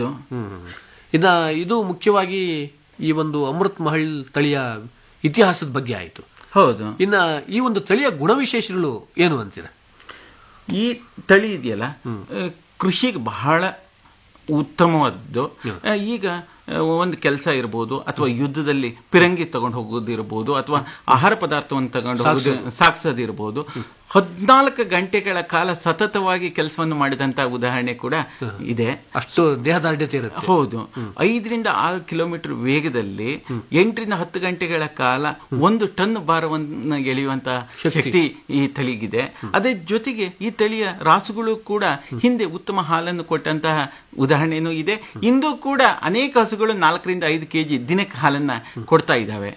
ಇನ್ನ ಇದು ಮುಖ್ಯವಾಗಿ ಈ ಒಂದು ಅಮೃತ್ ಮಹಲ್ ತಳಿಯ ಇತಿಹಾಸದ ಬಗ್ಗೆ ಆಯಿತು ಹೌದು ಇನ್ನ ಈ ಒಂದು ತಳಿಯ ಗುಣವಿಶೇಷಗಳು ಏನು ಅಂತೀರ ಈ ತಳಿ ಇದೆಯಲ್ಲ ಆ, ಕೃಷಿಗೆ ಬಹಳ ಉತ್ತಮವಾದದ್ದು ಆ, ಈಗ ಆ, ಒಂದು ಕೆಲಸ ಇರ್ಬೋದು ಅಥವಾ ಯುದ್ಧದಲ್ಲಿ ಪಿರಂಗಿ ತಗೊಂಡು ಹೋಗೋದಿರ್ಬೋದು ಅಥವಾ ಆಹಾರ ಪದಾರ್ಥವನ್ನು ತಗೊಂಡು ಹೋಗೋದು ಸಾಗಿಸೋದಿರ್ಬೋದು ಹದಿನಾಲ್ಕು ಗಂಟೆಗಳ ಕಾಲ ಸತತವಾಗಿ ಕೆಲಸವನ್ನು ಮಾಡಿದಂತ ಉದಾಹರಣೆ ಕೂಡ ಇದೆ ಅಷ್ಟು ದೇಹದಾರ್ಢ್ಯತೆ ಇರುತ್ತೆ ಹೌದು ಐದರಿಂದ ಆರು ಕಿಲೋಮೀಟರ್ ವೇಗದಲ್ಲಿ ಎಂಟರಿಂದ ಹತ್ತು ಗಂಟೆಗಳ ಕಾಲ ಒಂದು ಟನ್ ಭಾರವನ್ನು ಎಳೆಯುವಂತಹ ಶಕ್ತಿ ಈ ತಳಿಗಿದೆ ಅದೇ ಜೊತೆಗೆ ಈ ತಳಿಯ ರಾಸುಗಳು ಕೂಡ ಹಿಂದೆ ಉತ್ತಮ ಹಾಲನ್ನು ಕೊಟ್ಟಂತಹ ಉದಾಹರಣೆನೂ ಇದೆ ಇಂದು ಕೂಡ ಅನೇಕ ಹಸುಗಳು ನಾಲ್ಕರಿಂದ ಐದು ಕೆಜಿ ದಿನಕ್ಕೆ ಹಾಲನ್ನ ಕೊಡ್ತಾ ಇದ್ದಾವೆ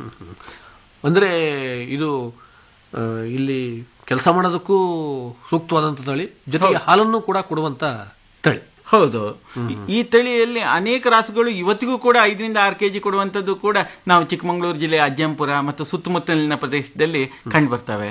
ಅಂದ್ರೆ ಇದು ಆ, ಇಲ್ಲಿ ಕೆಲಸ ಮಾಡೋದಕ್ಕೂ ಸೂಕ್ತವಾದಂತ ತಳಿ ಜೊತೆಗೆ ಹಾಲನ್ನು ಕೂಡ ಕೊಡುವಂತ ತಳಿ ಹೌದು ಈ- ಈ ತಳಿಯಲ್ಲಿ ಅನೇಕ ರಾಸುಗಳು ಇವತ್ತಿಗೂ ಕೂಡ ಐದರಿಂದ ಆರು ಕೆಜಿ ಕೊಡುವಂತದ್ದು ಕೂಡ ನಾವು ಚಿಕ್ಕಮಗಳೂರು ಜಿಲ್ಲೆ ಅಜ್ಜಂಪುರ ಮತ್ತು ಸುತ್ತಮುತ್ತಲಿನ ಪ್ರದೇಶದಲ್ಲಿ ಕಂಡು ಬರ್ತವೆ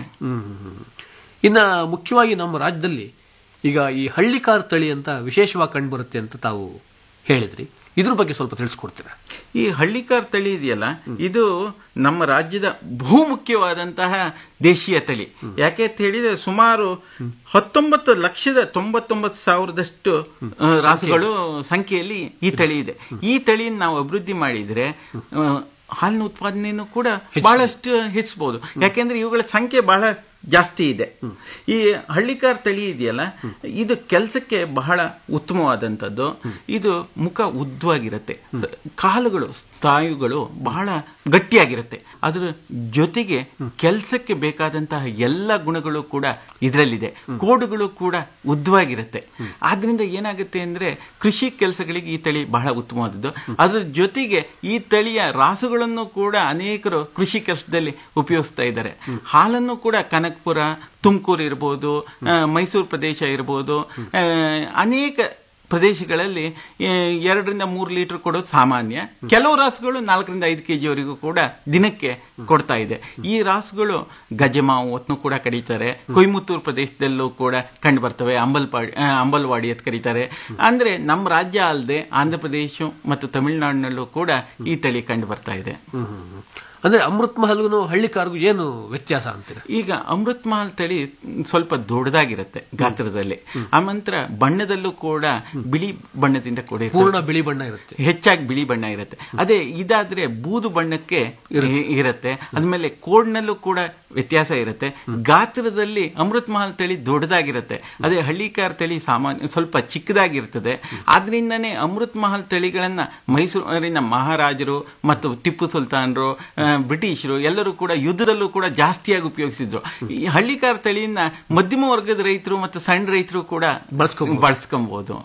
ಇನ್ನ ಮುಖ್ಯವಾಗಿ ನಮ್ಮ ರಾಜ್ಯದಲ್ಲಿ ಈಗ ಈ ಹಳ್ಳಿಕಾರ್ ತಳಿ ಅಂತ ವಿಶೇಷವಾಗಿ ಕಂಡು ಬರುತ್ತೆ ಅಂತ ತಾವು ಹೇಳಿದ್ರಿ ಇದ್ರ ಬಗ್ಗೆ ಸ್ವಲ್ಪ ತಿಳಿಸ್ಕೊಡ್ತೀರಾ ಈ ಹಳ್ಳಿಕಾರ್ ತಳಿ ಇದೆಯಲ್ಲ ಇದು ನಮ್ಮ ರಾಜ್ಯದ ಬಹುಮುಖ್ಯವಾದಂತಹ ದೇಶೀಯ ತಳಿ ಯಾಕೆ ಅಂತ ಹೇಳಿದ್ರೆ ಸುಮಾರು ಹತ್ತೊಂಬತ್ತು ಲಕ್ಷದ ತೊಂಬತ್ತೊಂಬತ್ತು ಸಾವಿರದಷ್ಟು ಆ, ರಾಸುಗಳು ಸಂಖ್ಯೆಯಲ್ಲಿ ಈ ತಳಿ ಇದೆ ಈ ತಳಿಯನ್ನು ನಾವು ಅಭಿವೃದ್ಧಿ ಮಾಡಿದ್ರೆ ಆ, ಹಾಲಿನ ಉತ್ಪಾದನೆಯನ್ನು ಕೂಡ ಬಹಳಷ್ಟು ಹೆಚ್ಚಬಹುದು ಯಾಕೆಂದ್ರೆ ಇವುಗಳ ಸಂಖ್ಯೆ ಬಹಳ ಜಾಸ್ತಿ ಇದೆ ಈ ಹಳ್ಳಿಕಾರ್ ತಳಿ ಇದೆಯಲ್ಲ ಇದು ಕೆಲಸಕ್ಕೆ ಬಹಳ ಉತ್ತಮವಾದಂಥದ್ದು ಇದು ಮುಖ ಉದ್ದವಾಗಿರುತ್ತೆ ಕಾಲುಗಳು ಸ್ನಾಯುಗಳು ಬಹಳ ಗಟ್ಟಿಯಾಗಿರುತ್ತೆ ಅದರ ಜೊತೆಗೆ ಕೆಲಸಕ್ಕೆ ಬೇಕಾದಂತಹ ಎಲ್ಲ ಗುಣಗಳು ಕೂಡ ಇದರಲ್ಲಿದೆ ಕೋಡುಗಳು ಕೂಡ ಉದ್ದವಾಗಿರುತ್ತೆ ಆದ್ರಿಂದ ಏನಾಗುತ್ತೆ ಅಂದ್ರೆ ಕೃಷಿ ಕೆಲಸಗಳಿಗೆ ಈ ತಳಿ ಬಹಳ ಉತ್ತಮವಾದದ್ದು ಅದರ ಜೊತೆಗೆ ಈ ತಳಿಯ ರಾಸುಗಳನ್ನು ಕೂಡ ಅನೇಕರು ಕೃಷಿ ಕೆಲಸದಲ್ಲಿ ಉಪಯೋಗಿಸ್ತಾ ಇದ್ದಾರೆ ಹಾಲನ್ನು ಕೂಡ ಕನಕಪುರ ತುಮಕೂರು ಇರ್ಬೋದು ಆ, ಮೈಸೂರು ಪ್ರದೇಶ ಇರ್ಬೋದು ಆ, ಅನೇಕ ಪ್ರದೇಶಗಳಲ್ಲಿ ಆ, ಎರಡರಿಂದ ಮೂರು ಲೀಟರ್ ಕೊಡೋದು ಸಾಮಾನ್ಯ ಕೆಲವು ರಾಸುಗಳು ನಾಲ್ಕರಿಂದ ಐದು ಕೆಜಿವರೆಗೂ ಕೂಡ ದಿನಕ್ಕೆ ಕೊಡ್ತಾ ಇದೆ ಈ ರಾಸುಗಳು ಗಜಮಾವು ಹೊತ್ನು ಕೂಡ ಕರೀತಾರೆ ಕೊಯಮತ್ತೂರು ಪ್ರದೇಶದಲ್ಲೂ ಕೂಡ ಕಂಡು ಬರ್ತವೆ ಅಂಬಲ್ಪಾಡಿ ಆ, ಅಂಬಲ್ವಾಡಿ ಅಂತ ಕರೀತಾರೆ ಅಂದ್ರೆ ನಮ್ಮ ರಾಜ್ಯ ಅಲ್ಲದೆ ಆಂಧ್ರ ಪ್ರದೇಶ ಮತ್ತು ತಮಿಳುನಾಡಿನಲ್ಲೂ ಕೂಡ ಈ ತಳಿ ಕಂಡು ಬರ್ತಾ ಇದೆ ಅಂದ್ರೆ ಅಮೃತ್ ಮಹಲ್ಗೂ ಹಳ್ಳಿಕಾರ್ಗೂ ಏನು ವ್ಯತ್ಯಾಸ ಅಂತೀರಾ ಈಗ ಅಮೃತ್ ಮಹಲ್ ತಳಿ ಸ್ವಲ್ಪ ದೊಡ್ಡದಾಗಿರುತ್ತೆ ಗಾತ್ರದಲ್ಲಿ ಆನಂತರ ಬಣ್ಣದಲ್ಲೂ ಕೂಡ ಬಿಳಿ ಬಣ್ಣದಿಂದ ಕೂಡ ಪೂರ್ಣ ಬಿಳಿ ಬಣ್ಣ ಇರುತ್ತೆ ಹೆಚ್ಚಾಗಿ ಬಿಳಿ ಬಣ್ಣ ಇರುತ್ತೆ ಅದೇ ಇದಾದ್ರೆ ಬೂದು ಬಣ್ಣಕ್ಕೆ ಇ- ಇರುತ್ತೆ ಅದ್ಮೇಲೆ ಕೋಡ್ನಲ್ಲೂ ಕೂಡ ವ್ಯತ್ಯಾಸ ಇರುತ್ತೆ ಗಾತ್ರದಲ್ಲಿ ಅಮೃತ್ ಮಹಲ್ ತಳಿ ದೊಡ್ಡದಾಗಿರುತ್ತೆ ಅದೇ ಹಳ್ಳಿಕಾರ್ ತಳಿ ಸಾಮಾನ್ಯ ಸ್ವಲ್ಪ ಚಿಕ್ಕದಾಗಿರ್ತದೆ ಆದ್ರಿಂದನೇ ಅಮೃತ್ ಮಹಲ್ ತಳಿಗಳನ್ನ ಮೈಸೂರಿನ ಮಹಾರಾಜರು ಮತ್ತು ಟಿಪ್ಪು ಸುಲ್ತಾನರು ಆ, ಬ್ರಿಟಿಷರು ಎಲ್ಲರೂ ಕೂಡ ಯುದ್ಧದಲ್ಲೂ ಕೂಡ ಜಾಸ್ತಿಯಾಗಿ ಉಪಯೋಗಿಸಿದ್ರು ಈ ಹಳ್ಳಿಕಾರ್ ತಳಿಯನ್ನ ಮಧ್ಯಮ ವರ್ಗದ ರೈತರು ಮತ್ತು ಸಣ್ಣ ರೈತರು ಕೂಡ ಬಳಸ್ಕೊಬಹುದು. ಬಳಸ್ಕೊಬಹುದು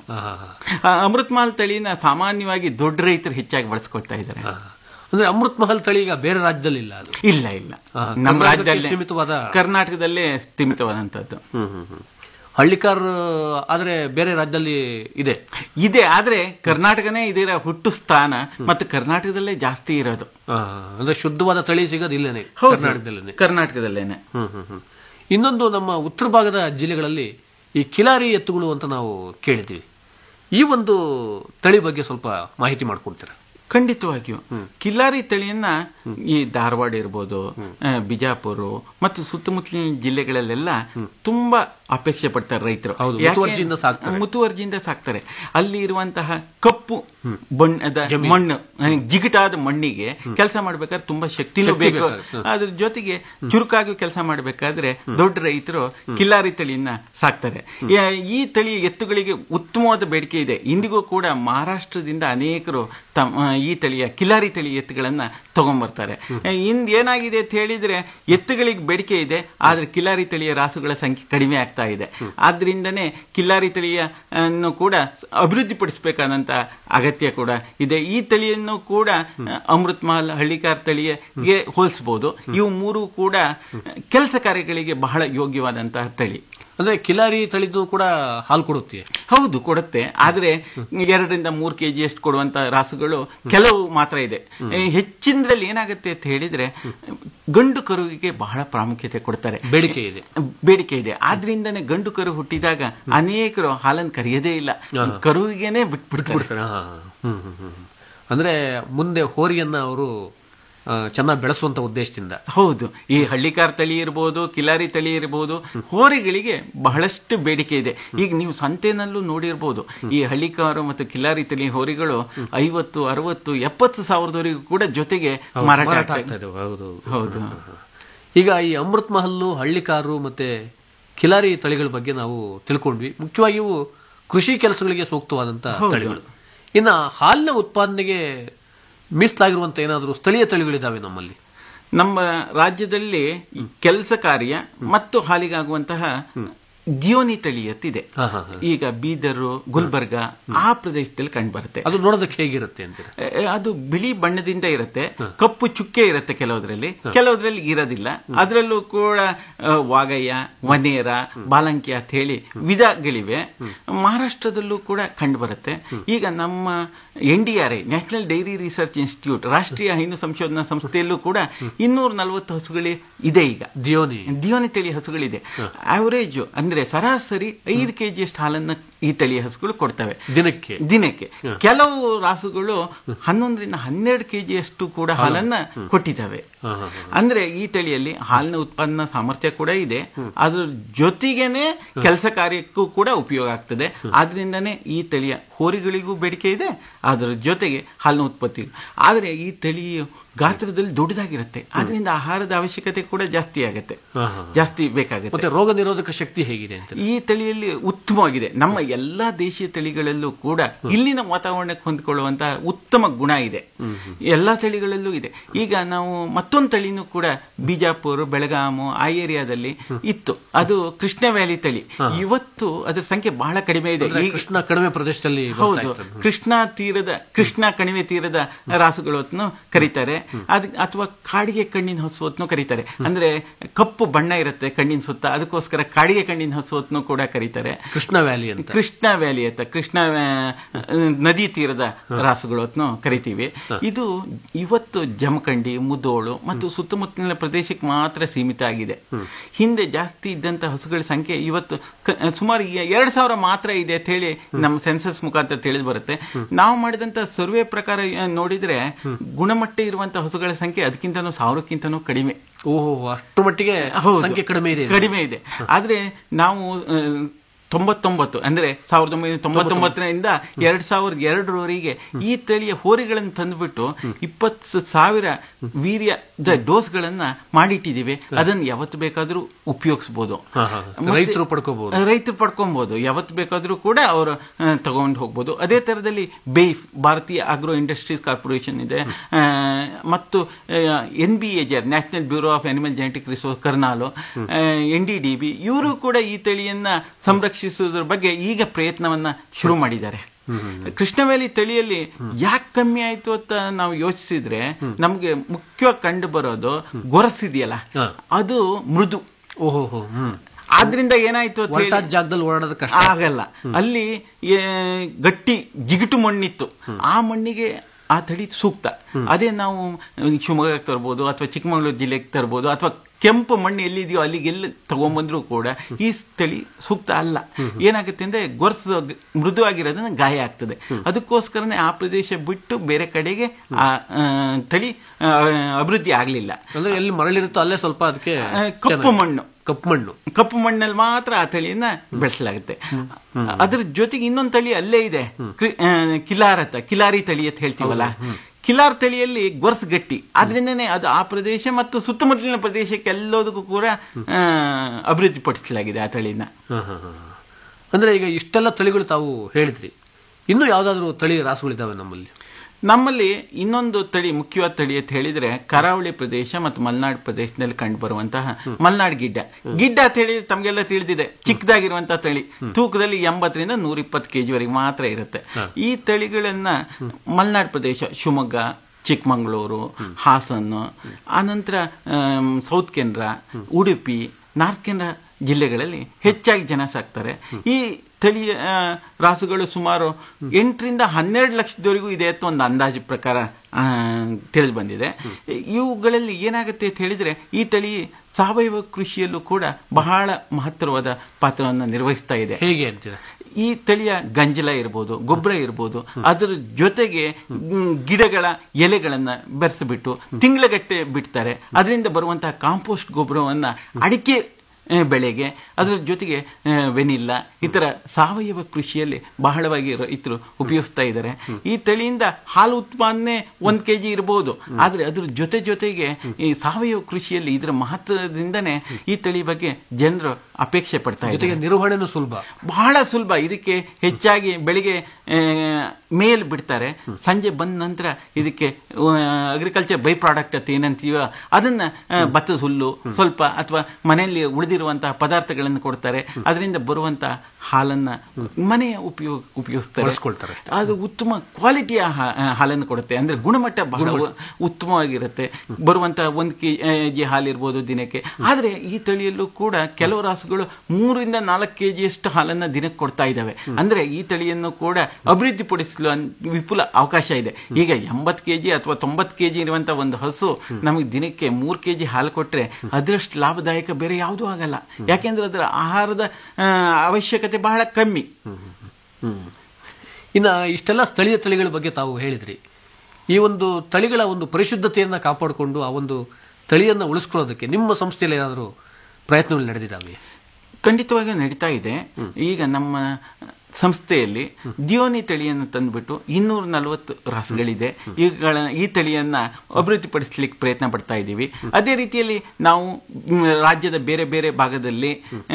ಅಮೃತ್ ಮಹಲ್ ತಳಿನ ಸಾಮಾನ್ಯವಾಗಿ ದೊಡ್ಡ ರೈತರು ಹೆಚ್ಚಾಗಿ ಬಳಸ್ಕೊಳ್ತಾ ಇದ್ದಾರೆ ಅಂದ್ರೆ ಅಮೃತ್ ಮಹಲ್ ತಳಿ ಈಗ ಬೇರೆ ರಾಜ್ಯದಲ್ಲಿ ಇಲ್ಲ ಅದು ಇಲ್ಲ ಇಲ್ಲ ಆ, ನಮ್ಮ ಕರ್ನಾಟಕಕ್ಕೆ ರಾಜ್ಯದಲ್ಲಿ ಸೀಮಿತವಾದ- ಕರ್ನಾಟಕದಲ್ಲೇ ಸೀಮಿತವಾದಂತದ್ದು ಹಳ್ಳಿಕಾರ್ ಆದ್ರೆ ಬೇರೆ ರಾಜ್ಯದಲ್ಲಿ ಇದೆ ಇದೆ ಆದ್ರೆ ಕರ್ನಾಟಕನೇ ಇದರ ಹುಟ್ಟು ಸ್ಥಾನ ಮತ್ತು ಕರ್ನಾಟಕದಲ್ಲೇ ಜಾಸ್ತಿ ಇರೋದು ಆ, ಅಂದ್ರೆ ಶುದ್ಧವಾದ ತಳಿ ಸಿಗೋದು ಇಲ್ಲೇನೆ ಹೌದು. ಕರ್ನಾಟಕದಲ್ಲೇನೆ ಕರ್ನಾಟಕದಲ್ಲೇನೆ ಹ್ಮ್, ಹ್ಮ್, ಹ್ಮ್. ಇನ್ನೊಂದು ನಮ್ಮ ಉತ್ತರ ಭಾಗದ ಜಿಲ್ಲೆಗಳಲ್ಲಿ ಈ ಕಿಲಾರಿ ಎತ್ತುಗಳು ಅಂತ ನಾವು ಕೇಳಿದ್ದೀವಿ ಈ ಒಂದು ತಳಿ ಬಗ್ಗೆ ಸ್ವಲ್ಪ ಮಾಹಿತಿ ಮಾಡ್ಕೊಡ್ತೀರಾ ಖಂಡಿತವಾಗಿಯೂ ಕಿಲ್ಲಾರಿ ತಳಿಯನ್ನ ಈ ಧಾರವಾಡ ಇರ್ಬೋದು ಆ, ಬಿಜಾಪುರ ಮತ್ತು ಸುತ್ತಮುತ್ತಲಿನ ಜಿಲ್ಲೆಗಳಲ್ಲೆಲ್ಲ ತುಂಬಾ ಅಪೇಕ್ಷೆ ಪಡ್ತಾರೆ ರೈತರು ಹೌದು, ಯಾಕೆ- ಮುತುವರ್ಜಿಯಿಂದ ಸಾಕ್ತಾರೆ. ಮುತುವರ್ಜಿಯಿಂದ ಸಾಕ್ತಾರೆ ಅಲ್ಲಿ ಇರುವಂತಹ ಕಪ್ಪು ಬಣ್ಣದ ಮಣ್ಣು ಆ, ಜಿಗಟಾದ ಮಣ್ಣಿಗೆ ಕೆಲಸ ಮಾಡ್ಬೇಕಾದ್ರೆ ತುಂಬಾ ಶಕ್ತಿನೂ ಶಕ್ತಿ ಬೇಕು ಬೇಕಾಗುತ್ತೆ. ಅದ್ರ ಜೊತೆಗೆ ಚುರುಕಾಗಿ ಕೆಲಸ ಮಾಡಬೇಕಾದ್ರೆ ದೊಡ್ಡ ರೈತರು ಕಿಲ್ಲಾರಿ ತಳಿಯನ್ನ ಸಾಕ್ತಾರೆ ಯ- ಈ ತಳಿ ಎತ್ತುಗಳಿಗೆ ಉತ್ತಮವಾದ ಬೇಡಿಕೆ ಇದೆ ಇಂದಿಗೂ ಕೂಡ ಮಹಾರಾಷ್ಟ್ರದಿಂದ ಅನೇಕರು ತಮ್ಮ ಈ ತಳಿಯ ಕಿಲ್ಲಾರಿ ತಳಿ ಎತ್ತುಗಳನ್ನ ತಗೊಂಡ್ಬರ್ತಾರೆ ಇಂದ್ ಏನಾಗಿದೆ ಅಂತ ಹೇಳಿದ್ರೆ ಎತ್ತುಗಳಿಗೆ ಬೇಡಿಕೆ ಇದೆ ಆದ್ರೆ ಕಿಲ್ಲಾರಿ ತಳಿಯ ರಾಸುಗಳ ಸಂಖ್ಯೆ ಕಡಿಮೆ ಆಗ್ತಾ ಇದೆ ಆದ್ರಿಂದನೇ ಕಿಲ್ಲಾರಿ ತಳಿಯ ಅನ್ನು ಕೂಡ ಅಭಿವೃದ್ಧಿಪಡಿಸಬೇಕಾದಂತ ಅಗತ್ಯ ಕೂಡ ಇದೆ ಈ ತಳಿಯನ್ನು ಕೂಡ ಅಮೃತ್ ಮಹಲ್ ಹಳ್ಳಿಕಾರ್ ತಳಿಗೆ ಹೋಲಿಸಬಹುದು ಇವು ಮೂರು ಕೂಡ ಕೆಲಸ ಕಾರ್ಯಗಳಿಗೆ ಬಹಳ ಯೋಗ್ಯವಾದಂತಹ ತಳಿ ಅಂದ್ರೆ ಕಿಲಾರಿ ತಳಿದು ಕೂಡ ಹಾಲು ಕೊಡುತ್ತೆ ಹೌದು ಕೊಡುತ್ತೆ ಆದ್ರೆ ಎರಡರಿಂದ ಮೂರು ಕೆಜಿ ಅಷ್ಟು ಕೊಡುವಂತ ರಾಸುಗಳು ಕೆಲವು ಮಾತ್ರ ಇದೆ ಈ ಹೆಚ್ಚಿನದ್ರಲ್ಲಿ ಏನಾಗುತ್ತೆ ಅಂತ ಹೇಳಿದ್ರೆ ಗಂಡು ಕರುವಿಗೆ ಬಹಳ ಪ್ರಾಮುಖ್ಯತೆ ಕೊಡ್ತಾರೆ ಬೇಡಿಕೆ ಇದೆ ಬೇಡಿಕೆ ಇದೆ ಆದ್ರಿಂದನೇ ಗಂಡು ಕರು ಹುಟ್ಟಿದಾಗ ಅನೇಕರು ಹಾಲನ್ನು ಕರೆಯದೇ ಇಲ್ಲ ಕರುವಿಗೆನೆ ಬಿಟ್ಬಿಡ್ತಾರೆ ಬಿಡ್ತಾರೆ ಹಾ, ಹಾ. ಹ್ಮ್, ಹ್ಮ್, ಹ್ಮ್. ಅಂದ್ರೆ ಮುಂದೆ ಹೋರಿಯನ್ನ ಅವರು ಚೆನ್ನಾಗಿ ಬೆಳೆಸುವಂತ ಉದ್ದೇಶದಿಂದ ಹೌದು ಈ ಹಳ್ಳಿಕಾರ್ ತಳಿ ಇರ್ಬೋದು ಕಿಲಾರಿ ತಳಿ ಇರಬಹುದು ಹೋರಿಗಳಿಗೆ ಬಹಳಷ್ಟು ಬೇಡಿಕೆ ಇದೆ ಈಗ ನೀವು ಸಂತೆನಲ್ಲೂ ನೋಡಿರ್ಬೋದು ಈ ಹಳ್ಳಿಕಾರು ಮತ್ತು ಕಿಲಾರಿ ತಳಿ ಹೋರಿಗಳು ಐವತ್ತು ಅರವತ್ತು ಎಪ್ಪತ್ತು ಸಾವಿರದವರೆಗೂ ಕೂಡ ಜೊತೆಗೆ ಮಾರಾಟ ಮಾರಾಟ ಆಗ್ತಾ ಆಗ್ತಾ ಇದೆ. ಇದೆ ಹೌದು ಹೌದು ಈಗ ಈ ಅಮೃತ್ ಮಹಲ್ಲು ಹಳ್ಳಿಕಾರು ಮತ್ತೆ ಕಿಲಾರಿ ತಳಿಗಳ ಬಗ್ಗೆ ನಾವು ತಿಳ್ಕೊಂಡ್ವಿ ಮುಖ್ಯವಾಗಿ ಇವು ಕೃಷಿ ಕೆಲಸಗಳಿಗೆ ಸೂಕ್ತವಾದಂತ ಹೌದು. ತಳಿಗಳು ಇನ್ನ ಹಾಲಿನ ಉತ್ಪಾದನೆಗೆ ಮೀಸಲಾಗಿರುವಂತ ಏನಾದರೂ ಸ್ಥಳೀಯ ತಳಿಗಳಿದಾವೆ ನಮ್ಮಲ್ಲಿ ನಮ್ಮ ರಾಜ್ಯದಲ್ಲಿ ಕೆಲಸ ಕಾರ್ಯ ಮತ್ತು ಹಾಲಿಗಾಗುವಂತಹ ದಿಯೋನಿ ತಳಿ ಎತ್ತಿದೆ ಹಾ, ಹಾ, ಹಾ. ಈಗ ಬೀದರು ಗುಲ್ಬರ್ಗ ಆ ಪ್ರದೇಶದಲ್ಲಿ ಕಂಡು ಬರುತ್ತೆ ಅದು ನೋಡೋದಕ್ಕೆ ಹೇಗಿರುತ್ತೆ ಅಂತೀರ ಅದು ಬಿಳಿ ಬಣ್ಣದಿಂದ ಇರುತ್ತೆ ಕಪ್ಪು ಚುಕ್ಕೆ ಇರುತ್ತೆ ಕೆಲವುದ್ರಲ್ಲಿ ಕೆಲವುದ್ರಲ್ಲಿ ಇರೋದಿಲ್ಲ ಅದರಲ್ಲೂ ಕೂಡ ಆ, ವಾಗಯ್ಯ ವನೇರ ಬಾಲಂಕಿ ಅಂತ ಹೇಳಿ ವಿಧಗಳಿವೆ ಮಹಾರಾಷ್ಟ್ರದಲ್ಲೂ ಕೂಡ ಕಂಡು ಬರುತ್ತೆ ಈಗ ನಮ್ಮ N D R I National Dairy Research Institute ರಾಷ್ಟ್ರೀಯ ಹೈನು ಸಂಶೋಧನಾ ಸಂಸ್ಥೆಯಲ್ಲೂ ಕೂಡ ಇನ್ನೂರ ನಲವತ್ತು ಹಸುಗಳು ಇದೆ ಈಗ ದಿಯೋನಿ ದಿಯೋನಿ ತಳಿ ಹಸುಗಳಿದೆ ಆವರೇಜ್ ಅಂದ್ರೆ ಸರಾಸರಿ ಐದು ಕೆಜಿಯಷ್ಟು ಹಾಲನ್ನ ಈ ತಳಿಯ ಹಸುಗಳು ಕೊಡ್ತವೆ ದಿನಕ್ಕೆ ದಿನಕ್ಕೆ ಕೆಲವು ರಾಸುಗಳು ಹನ್ನೊಂದರಿಂದ ಹನ್ನೆರಡು ಕೆಜಿಯಷ್ಟು ಕೂಡ ಹಾಲನ್ನ ಕೊಟ್ಟಿದ್ದಾವೆ ಹಾ, ಹಾ, ಹಾ. ಅಂದ್ರೆ ಈ ತಳಿಯಲ್ಲಿ ಹಾಲಿನ ಉತ್ಪನ್ನ ಸಾಮರ್ಥ್ಯ ಕೂಡ ಇದೆ ಅದ್ರ ಜೊತೆಗೇನೆ ಕೆಲಸ ಕಾರ್ಯಕ್ಕೂ ಕೂಡ ಉಪಯೋಗ ಆಗ್ತದೆ ಆದ್ರಿಂದನೇ ಈ ತಳಿಯ ಹೋರಿಗಳಿಗೂ ಬೇಡಿಕೆ ಇದೆ ಅದರ ಜೊತೆಗೆ ಹಾಲಿನ ಉತ್ಪತ್ತಿ ಆದ್ರೆ ಈ ತಳಿ ಗಾತ್ರದಲ್ಲಿ ದೊಡ್ಡದಾಗಿರುತ್ತೆ ಆದ್ರಿಂದ ಆಹಾರದ ಅವಶ್ಯಕತೆ ಕೂಡ ಜಾಸ್ತಿ ಆಗುತ್ತೆ ಹಾ, ಹಾ. ಜಾಸ್ತಿ ಬೇಕಾಗುತ್ತೆ ಮತ್ತೆ ರೋಗ ನಿರೋಧಕ ಶಕ್ತಿ ಹೇಗಿದೆ ಅಂತ ಈ ತಳಿಯಲ್ಲಿ ಉತ್ತಮವಾಗಿದೆ ನಮ್ಮ ಎಲ್ಲಾ ದೇಶೀಯ ತಳಿಗಳಲ್ಲೂ ಕೂಡ ಇಲ್ಲಿನ ವಾತಾವರಣಕ್ಕೆ ಹೊಂದಿಕೊಳ್ಳುವಂತಹ ಉತ್ತಮ ಗುಣ ಇದೆ ಎಲ್ಲಾ ತಳಿಗಳಲ್ಲೂ ಇದೆ ಈಗ ನಾವು ಮತ್ತೊಂದು ತಳಿನೂ ಕೂಡ ಬಿಜಾಪುರ ಬೆಳಗಾಮು ಆ ಏರಿಯಾದಲ್ಲಿ ಇತ್ತು ಅದು ಕೃಷ್ಣ ವ್ಯಾಲಿ ತಳಿ ಇವತ್ತು ಅದರ ಸಂಖ್ಯೆ ಬಹಳ ಕಡಿಮೆ ಇದೆ ಅಂದ್ರೆ ಈಗ ಕೃಷ್ಣ ಕಡಿಮೆ ಪ್ರದೇಶದಲ್ಲಿ ಬರ್ತಾ ಹೌದು ಇತ್ತು. ಕೃಷ್ಣ ತೀರದ ಕೃಷ್ಣ ಕಣಿವೆ ತೀರದ ರಾಸುಗಳನ್ನು ಕರೀತಾರೆ ಅದ್ ಅಥವಾ ಕಾಡಿಗೆ ಕಣ್ಣಿನ ಹಸು ಹೊತ್ನು ಕರೀತಾರೆ ಅಂದ್ರೆ ಕಪ್ಪು ಬಣ್ಣ ಇರುತ್ತೆ ಕಣ್ಣಿನ ಸುತ್ತ ಅದಕ್ಕೋಸ್ಕರ ಕಾಡಿಗೆ ಕಣ್ಣಿನ ಹಸು ಹೊತ್ನು ಕೂಡ ಕರೀತಾರೆ ಕೃಷ್ಣ ವ್ಯಾಲಿ ಅಂತ ಕೃಷ್ಣ ವ್ಯಾಲಿ ಅಂತ ಕೃಷ್ಣ ಆ, ನದಿ ತೀರದ ರಾಸುಗಳು ಹೊತ್ನು ಕರಿತೀವಿ ಇದು ಇವತ್ತು ಜಮಖಂಡಿ ಮುದೋಳು ಮತ್ತು ಸುತ್ತಮುತ್ತಲಿನ ಪ್ರದೇಶಕ್ಕೆ ಮಾತ್ರ ಸೀಮಿತ ಆಗಿದೆ ಹಿಂದೆ ಜಾಸ್ತಿ ಇದ್ದಂತ ಹಸುಗಳ ಸಂಖ್ಯೆ ಇವತ್ತು ಕ- ಸುಮಾರು ಎ- ಎರಡ್ ಸಾವಿರ ಮಾತ್ರ ಇದೆ ಅಂತ ಹೇಳಿ ನಮ್ಮ ಸೆನ್ಸಸ್ ಮುಖಾಂತರ ತಿಳಿದು ಬರುತ್ತೆ ನಾವು ಮಾಡಿದಂತ ಸರ್ವೆ ಪ್ರಕಾರ ಆ, ನೋಡಿದ್ರೆ ಗುಣಮಟ್ಟ ಇರುವಂತ ಹಸುಗಳ ಸಂಖ್ಯೆ ಅದಕ್ಕಿಂತನೂ ಸಾವಿರಕ್ಕಿಂತನೂ ಕಡಿಮೆ ಓಹೋ ಅಷ್ಟು ಮಟ್ಟಿಗೆ ಹೌದು. ಸಂಖ್ಯೆ ಕಡಿಮೆ ಇದೆ ಕಡಿಮೆ ಇದೆ ಆದ್ರೆ ನಾವು ಆ, ತೊಂಬತ್ತೊಂಬತ್ತು ಅಂದ್ರೆ ಸಾವಿರದ ಒಂಬೈನೂರ ತೊಂಬತ್ತೊಂಬತ್ತರಿಂದ ಎರಡ್ ಸಾವಿರದ ಎರಡರವರೆಗೆ ಈ ತಳಿಯ ಹೋರಿಗಳನ್ನು ತಂದುಬಿಟ್ಟು ಇಪ್ಪತ್ತು ಸಾವಿರ ವೀರ್ಯದ ಡೋಸ್ಗಳನ್ನ ಮಾಡಿಟ್ಟಿದ್ದೀವಿ ಅದನ್ನು ಯಾವತ್ತು ಬೇಕಾದ್ರೂ ಉಪಯೋಗಿಸಬಹುದು ಹಾ, ಹಾ. ರೈತರು ಪಡ್ಕೋಬಹುದು ರೈತರು ಪಡ್ಕೊಬಹುದು ಯಾವತ್ತು ಬೇಕಾದ್ರೂ ಕೂಡ ಅವರು ತಗೊಂಡು ಹೋಗ್ಬೋದು ಅದೇ ತರದಲ್ಲಿ ಬೇಫ್ ಭಾರತೀಯ ಆಗ್ರೋ ಇಂಡಸ್ಟ್ರೀಸ್ ಕಾರ್ಪೊರೇಷನ್ ಇದೆ ಆ, ಮತ್ತು N B A G R National Bureau of Animal Genetic Resource Karnal N D D B ಇವರು ಕೂಡ ಈ ತಳಿಯನ್ನ ಸಂರಕ್ಷಿಸುವುದರ ಬಗ್ಗೆ ಈಗ ಪ್ರಯತ್ನವನ್ನ ಶುರು ಮಾಡಿದ್ದಾರೆ ಕೃಷ್ಣವೇಲಿ ತಳಿಯಲ್ಲಿ ಯಾಕೆ ಕಮ್ಮಿ ಆಯ್ತು ಅಂತ ನಾವು ಯೋಚಿಸಿದ್ರೆ ನಮ್ಗೆ ಮುಖ್ಯವಾಗಿ ಕಂಡು ಬರೋದು ಗೊರಸಿದೆಯಲ್ಲ ಹಾ. ಅದು ಮೃದು ಓಹೋ ಹೋ ಹ್ಮ್ ಆದ್ರಿಂದ ಏನಾಯ್ತು ಅಂತ ಹೇಳಿ- ಒರಟಾದ ಜಾಗದಲ್ಲಿ ಓಡಾಡೋದು ಕಷ್ಟ ಆಗಲ್ಲ ಅಲ್ಲಿ ಏ, ಗಟ್ಟಿ ಜಿಗುಟು ಮಣ್ಣಿತ್ತು ಆ ಮಣ್ಣಿಗೆ ಆ ತಳಿ ಸೂಕ್ತ ಅದೇ ನಾವು ಶಿವಮೊಗ್ಗಕ್ಕೆ ತರ್ಬೋದು ಅಥವಾ ಚಿಕ್ಕಮಗಳೂರು ಜಿಲ್ಲೆಗೆ ತರ್ಬೋದು ಅಥವಾ ಕೆಂಪು ಮಣ್ಣು ಎಲ್ಲಿದೆಯೋ ಅಲ್ಲಿಗೆಲ್ಲ ತಗೊಂಬಂದ್ರೂ ಕೂಡ ಈ ತಳಿ ಸೂಕ್ತ ಅಲ್ಲ ಏನಾಗುತ್ತೆ ಅಂದ್ರೆ ಗೊರ್ಸ್ ಮೃದುವಾಗಿರೋದನ್ನ ಗಾಯ ಆಗ್ತದೆ ಅದಕ್ಕೋಸ್ಕರನೇ ಆ ಪ್ರದೇಶ ಬಿಟ್ಟು ಬೇರೆ ಕಡೆಗೆ ಆ ಆ, ತಳಿ ಆ, ಅಭಿವೃದ್ಧಿ ಆಗ್ಲಿಲ್ಲ ಅಂದ್ರೆ ಎಲ್ಲಿ ಮರಳಿರುತ್ತೋ ಅಲ್ಲೇ ಸ್ವಲ್ಪ ಅದಕ್ಕೆ ಆ, ಕಪ್ಪು ಚೆನ್ನಾಗಿ- ಮಣ್ಣು ಕಪ್ಪು ಮಣ್ಣು ಕಪ್ಪು ಮಣ್ಣಲ್ಲಿ ಮಾತ್ರ ಆ ತಳಿಯನ್ನ ಬೆಳೆಸಲಾಗುತ್ತೆ ಅದ್ರ ಜೊತೆಗೆ ಇನ್ನೊಂದು ತಳಿ ಅಲ್ಲೇ ಇದೆ ಕ್ರಿ- ಆ, ಕಿಲಾರ್ ಅಂತ ಕಿಲಾರಿ ತಳಿ ಅಂತ ಹೇಳ್ತೀವಲ್ಲ ಕಿಲಾರ್ ತಳಿಯಲ್ಲಿ ಗೊರ್ಸ್ ಗಟ್ಟಿ ಆದ್ರಿಂದನೇ ಅದು ಆ ಪ್ರದೇಶ ಮತ್ತು ಸುತ್ತಮುತ್ತಲಿನ ಪ್ರದೇಶಕ್ಕೆ ಎಲ್ಲದಕ್ಕೂ ಕೂಡ ಆ, ಅಭಿವೃದ್ಧಿ ಪಡಿಸಲಾಗಿದೆ ಆ ತಳಿನ ಹಾ, ಹಾ, ಹಾ. ಅಂದ್ರೆ ಈಗ ಇಷ್ಟೆಲ್ಲ ತಳಿಗಳು ತಾವು ಹೇಳಿದ್ರಿ ಇನ್ನು ಯಾವ್ದಾದ್ರು ತಳಿ ರಾಸುಗಳಿದಾವೆ ನಮ್ಮಲ್ಲಿ ನಮ್ಮಲ್ಲಿ ಇನ್ನೊಂದು ತಳಿ ಮುಖ್ಯವಾದ ತಳಿ ಅಂತ ಹೇಳಿದ್ರೆ ಕರಾವಳಿ ಪ್ರದೇಶ ಮತ್ತು ಮಲೆನಾಡು ಪ್ರದೇಶದಲ್ಲಿ ಕಂಡು ಬರುವಂತಹ ಮಲೆನಾಡು ಗಿಡ್ಡ ಗಿಡ್ಡ ಅಂತ ಹೇಳಿ ತಮಗೆಲ್ಲ ತಿಳಿದಿದೆ ಚಿಕ್ಕದಾಗಿರುವಂತಹ ತಳಿ ತೂಕದಲ್ಲಿ ಎಂಬತ್ತರಿಂದ ನೂರ ಇಪ್ಪತ್ತು ಕೆಜಿ ವರೆಗೆ ಮಾತ್ರ ಇರುತ್ತೆ ಈ ತಳಿಗಳನ್ನ ಮಲೆನಾಡು ಪ್ರದೇಶ ಶಿವಮೊಗ್ಗ ಚಿಕ್ಕಮಗಳೂರು ಹಾಸನ್ನು ಆನಂತರ ಆಮ್, ಸೌತ್ ಕೆನರಾ ಉಡುಪಿ ನಾರ್ತ್ ಕೆನರಾ ಜಿಲ್ಲೆಗಳಲ್ಲಿ ಹೆಚ್ಚಾಗಿ ಜನ ಸಾಕ್ತಾರೆ ಈ ತಳಿಯ ಆ, ರಾಸುಗಳು ಸುಮಾರು ಎಂಟರಿಂದ ಹನ್ನೆರಡು ಲಕ್ಷದವರೆಗೂ ಇದೆ ಅಂತ ಒಂದು ಅಂದಾಜು ಪ್ರಕಾರ ತಿಳಿದು ಬಂದಿದೆ ಇವುಗಳಲ್ಲಿ ಏನಾಗುತ್ತೆ ಅಂತ ಹೇಳಿದ್ರೆ ಈ ತಳಿ ಸಾವಯವ ಕೃಷಿಯಲ್ಲೂ ಕೂಡ ಬಹಳ ಮಹತ್ತರವಾದ ಪಾತ್ರವನ್ನು ನಿರ್ವಹಿಸ್ತಾ ಇದೆ ಹೇಗೆ ಅಂತೀರಾ ಈ ತಳಿಯ ಗಂಜಲ ಇರ್ಬೋದು ಗೊಬ್ಬರ ಇರ್ಬೋದು ಅದರ ಜೊತೆಗೆ ಮ್, ಗಿಡಗಳ ಎಲೆಗಳನ್ನ ಬೆರೆಸಿಬಿಟ್ಟು ತಿಂಗಳಗಟ್ಟೆ ಬಿಡ್ತಾರೆ ಅದರಿಂದ ಬರುವಂತಹ ಕಾಂಪೋಸ್ಟ್ ಗೊಬ್ಬರವನ್ನ ಅಡಿಕೆ ಆ, ಬೆಳೆಗೆ ಅದರ ಜೊತೆಗೆ ಆ, ವೆನಿಲ್ಲ ಇತರ ಸಾವಯವ ಕೃಷಿಯಲ್ಲಿ ಬಹಳವಾಗಿ ರೈತರು ಉಪಯೋಗಿಸ್ತಾ ಇದ್ದಾರೆ ಈ ತಳಿಯಿಂದ ಹಾಲು ಉತ್ಪಾದನೆ ಒಂದ್ ಕೆಜಿ ಇರಬಹುದು ಆದ್ರೆ ಅದ್ರ ಜೊತೆ ಜೊತೆಗೆ ಈ ಸಾವಯವ ಕೃಷಿಯಲ್ಲಿ ಇದರ ಮಹತ್ವದಿಂದನೇ ಈ ತಳಿ ಬಗ್ಗೆ ಜನರು ಅಪೇಕ್ಷೆ ಪಡ್ತಾ ಜೊತೆಗೆ ಇದ್ದಾರೆ ನಿರ್ವಹಣೆನೂ ಸುಲಭ ಬಹಳ ಸುಲಭ ಇದಕ್ಕೆ ಹೆಚ್ಚಾಗಿ ಬೆಳಿಗ್ಗೆ ಆ, ಮೇಲ್ ಬಿಡ್ತಾರೆ ಸಂಜೆ ಬಂದ ನಂತರ ಇದಕ್ಕೆ ಅಗ್ರಿಕಲ್ಚರ್ ಬೈ ಪ್ರಾಡಕ್ಟ್ ಅಂತ ಏನಂತೀವೋ ಅದನ್ನ ಆ, ಭತ್ತದ ಹುಲ್ಲು ಸ್ವಲ್ಪ ಅಥವಾ ಮನೆಯಲ್ಲಿ ಉಳಿದಿರುವಂತಹ ಪದಾರ್ಥಗಳನ್ನು ಕೊಡ್ತಾರೆ ಅದರಿಂದ ಬರುವಂತಹ ಹಾಲನ್ನ ಮನೆಯ ಉಪಯೋಗ ಉಪಯೋಗಿಸ್ತಾರೆ ಬಳಸ್ಕೊಳ್ತಾರೆ ಅದು ಉತ್ತಮ ಕ್ವಾಲಿಟಿಯ ಹಾ- ಹಾಲನ್ನು ಕೊಡುತ್ತೆ ಅಂದ್ರೆ ಗುಣಮಟ್ಟ ಬಹಳ ಉ- ಉತ್ತಮವಾಗಿರುತ್ತೆ ಬರುವಂತಹ ಒಂದು ಕೆಜಿ ಹಾಲಿರ್ಬೋದು ದಿನಕ್ಕೆ ಆದ್ರೆ ಈ ತಳಿಯಲ್ಲೂ ಕೂಡ ಕೆಲವು ರಾಸುಗಳು ಮೂರರಿಂದ ನಾಲ್ಕು ಕೆಜಿಯಷ್ಟು ಹಾಲನ್ನ ದಿನಕ್ಕೆ ಕೊಡ್ತಾ ಇದ್ದಾವೆ ಅಂದ್ರೆ ಈ ತಳಿಯನ್ನು ಕೂಡ ಅಭಿವೃದ್ಧಿಪಡಿಸಲು ಅನ್- ವಿಪುಲ ಅವಕಾಶ ಇದೆ ಈಗ ಎಂಬತ್ತು ಕೆಜಿ ಅಥವಾ ತೊಂಬತ್ತು ಕೆಜಿ ಇರುವಂತಹ ಒಂದು ಹಸು ನಮಗೆ ದಿನಕ್ಕೆ ಮೂರು ಕೆಜಿ ಹಾಲು ಕೊಟ್ರೆ ಅದರಷ್ಟು ಲಾಭದಾಯಕ ಬೇರೆ ಯಾವುದೂ ಆಗಲ್ಲ ಯಾಕೆಂದ್ರೆ ಅದರ ಆಹಾರದ ಆ, ಅವಶ್ಯಕತೆ ಬಹಳ ಕಮ್ಮಿ ಇನ್ನ ಇಷ್ಟೆಲ್ಲ ಸ್ಥಳೀಯ ತಳಿಗಳ ಬಗ್ಗೆ ತಾವು ಹೇಳಿದ್ರಿ ಈ ಒಂದು ತಳಿಗಳ ಒಂದು ಪರಿಶುದ್ಧತೆಯನ್ನ ಕಾಪಾಡಿಕೊಂಡು ಆ ಒಂದು ತಳಿಯನ್ನ ಉಳಿಸ್ಕೊಳ್ಳೋದಕ್ಕೆ ನಿಮ್ಮ ಸಂಸ್ಥೆಯಲ್ಲಿ ಏನಾದರೂ ಪ್ರಯತ್ನಗಳು ನಡೆದಿದ್ದಾವೆ ಖಂಡಿತವಾಗಿಯೂ ನಡೀತಾ ಇದೆ ಈಗ ನಮ್ಮ ಸಂಸ್ಥೆಯಲ್ಲಿ ದಿಯೋನಿ ತಳಿಯನ್ನು ತಂದುಬಿಟ್ಟು ಇನ್ನೂರ ನಲವತ್ತು ರಾಸುಗಳಿದೆ ಇವುಗಳ ಈ ತಳಿಯನ್ನ ಅಭಿವೃದ್ಧಿಪಡಿಸಲಿಕ್ಕೆ ಪ್ರಯತ್ನ ಪಡ್ತಾ ಇದ್ದೀವಿ ಅದೇ ರೀತಿಯಲ್ಲಿ ನಾವು ಮ್, ರಾಜ್ಯದ ಬೇರೆ ಬೇರೆ ಭಾಗದಲ್ಲಿ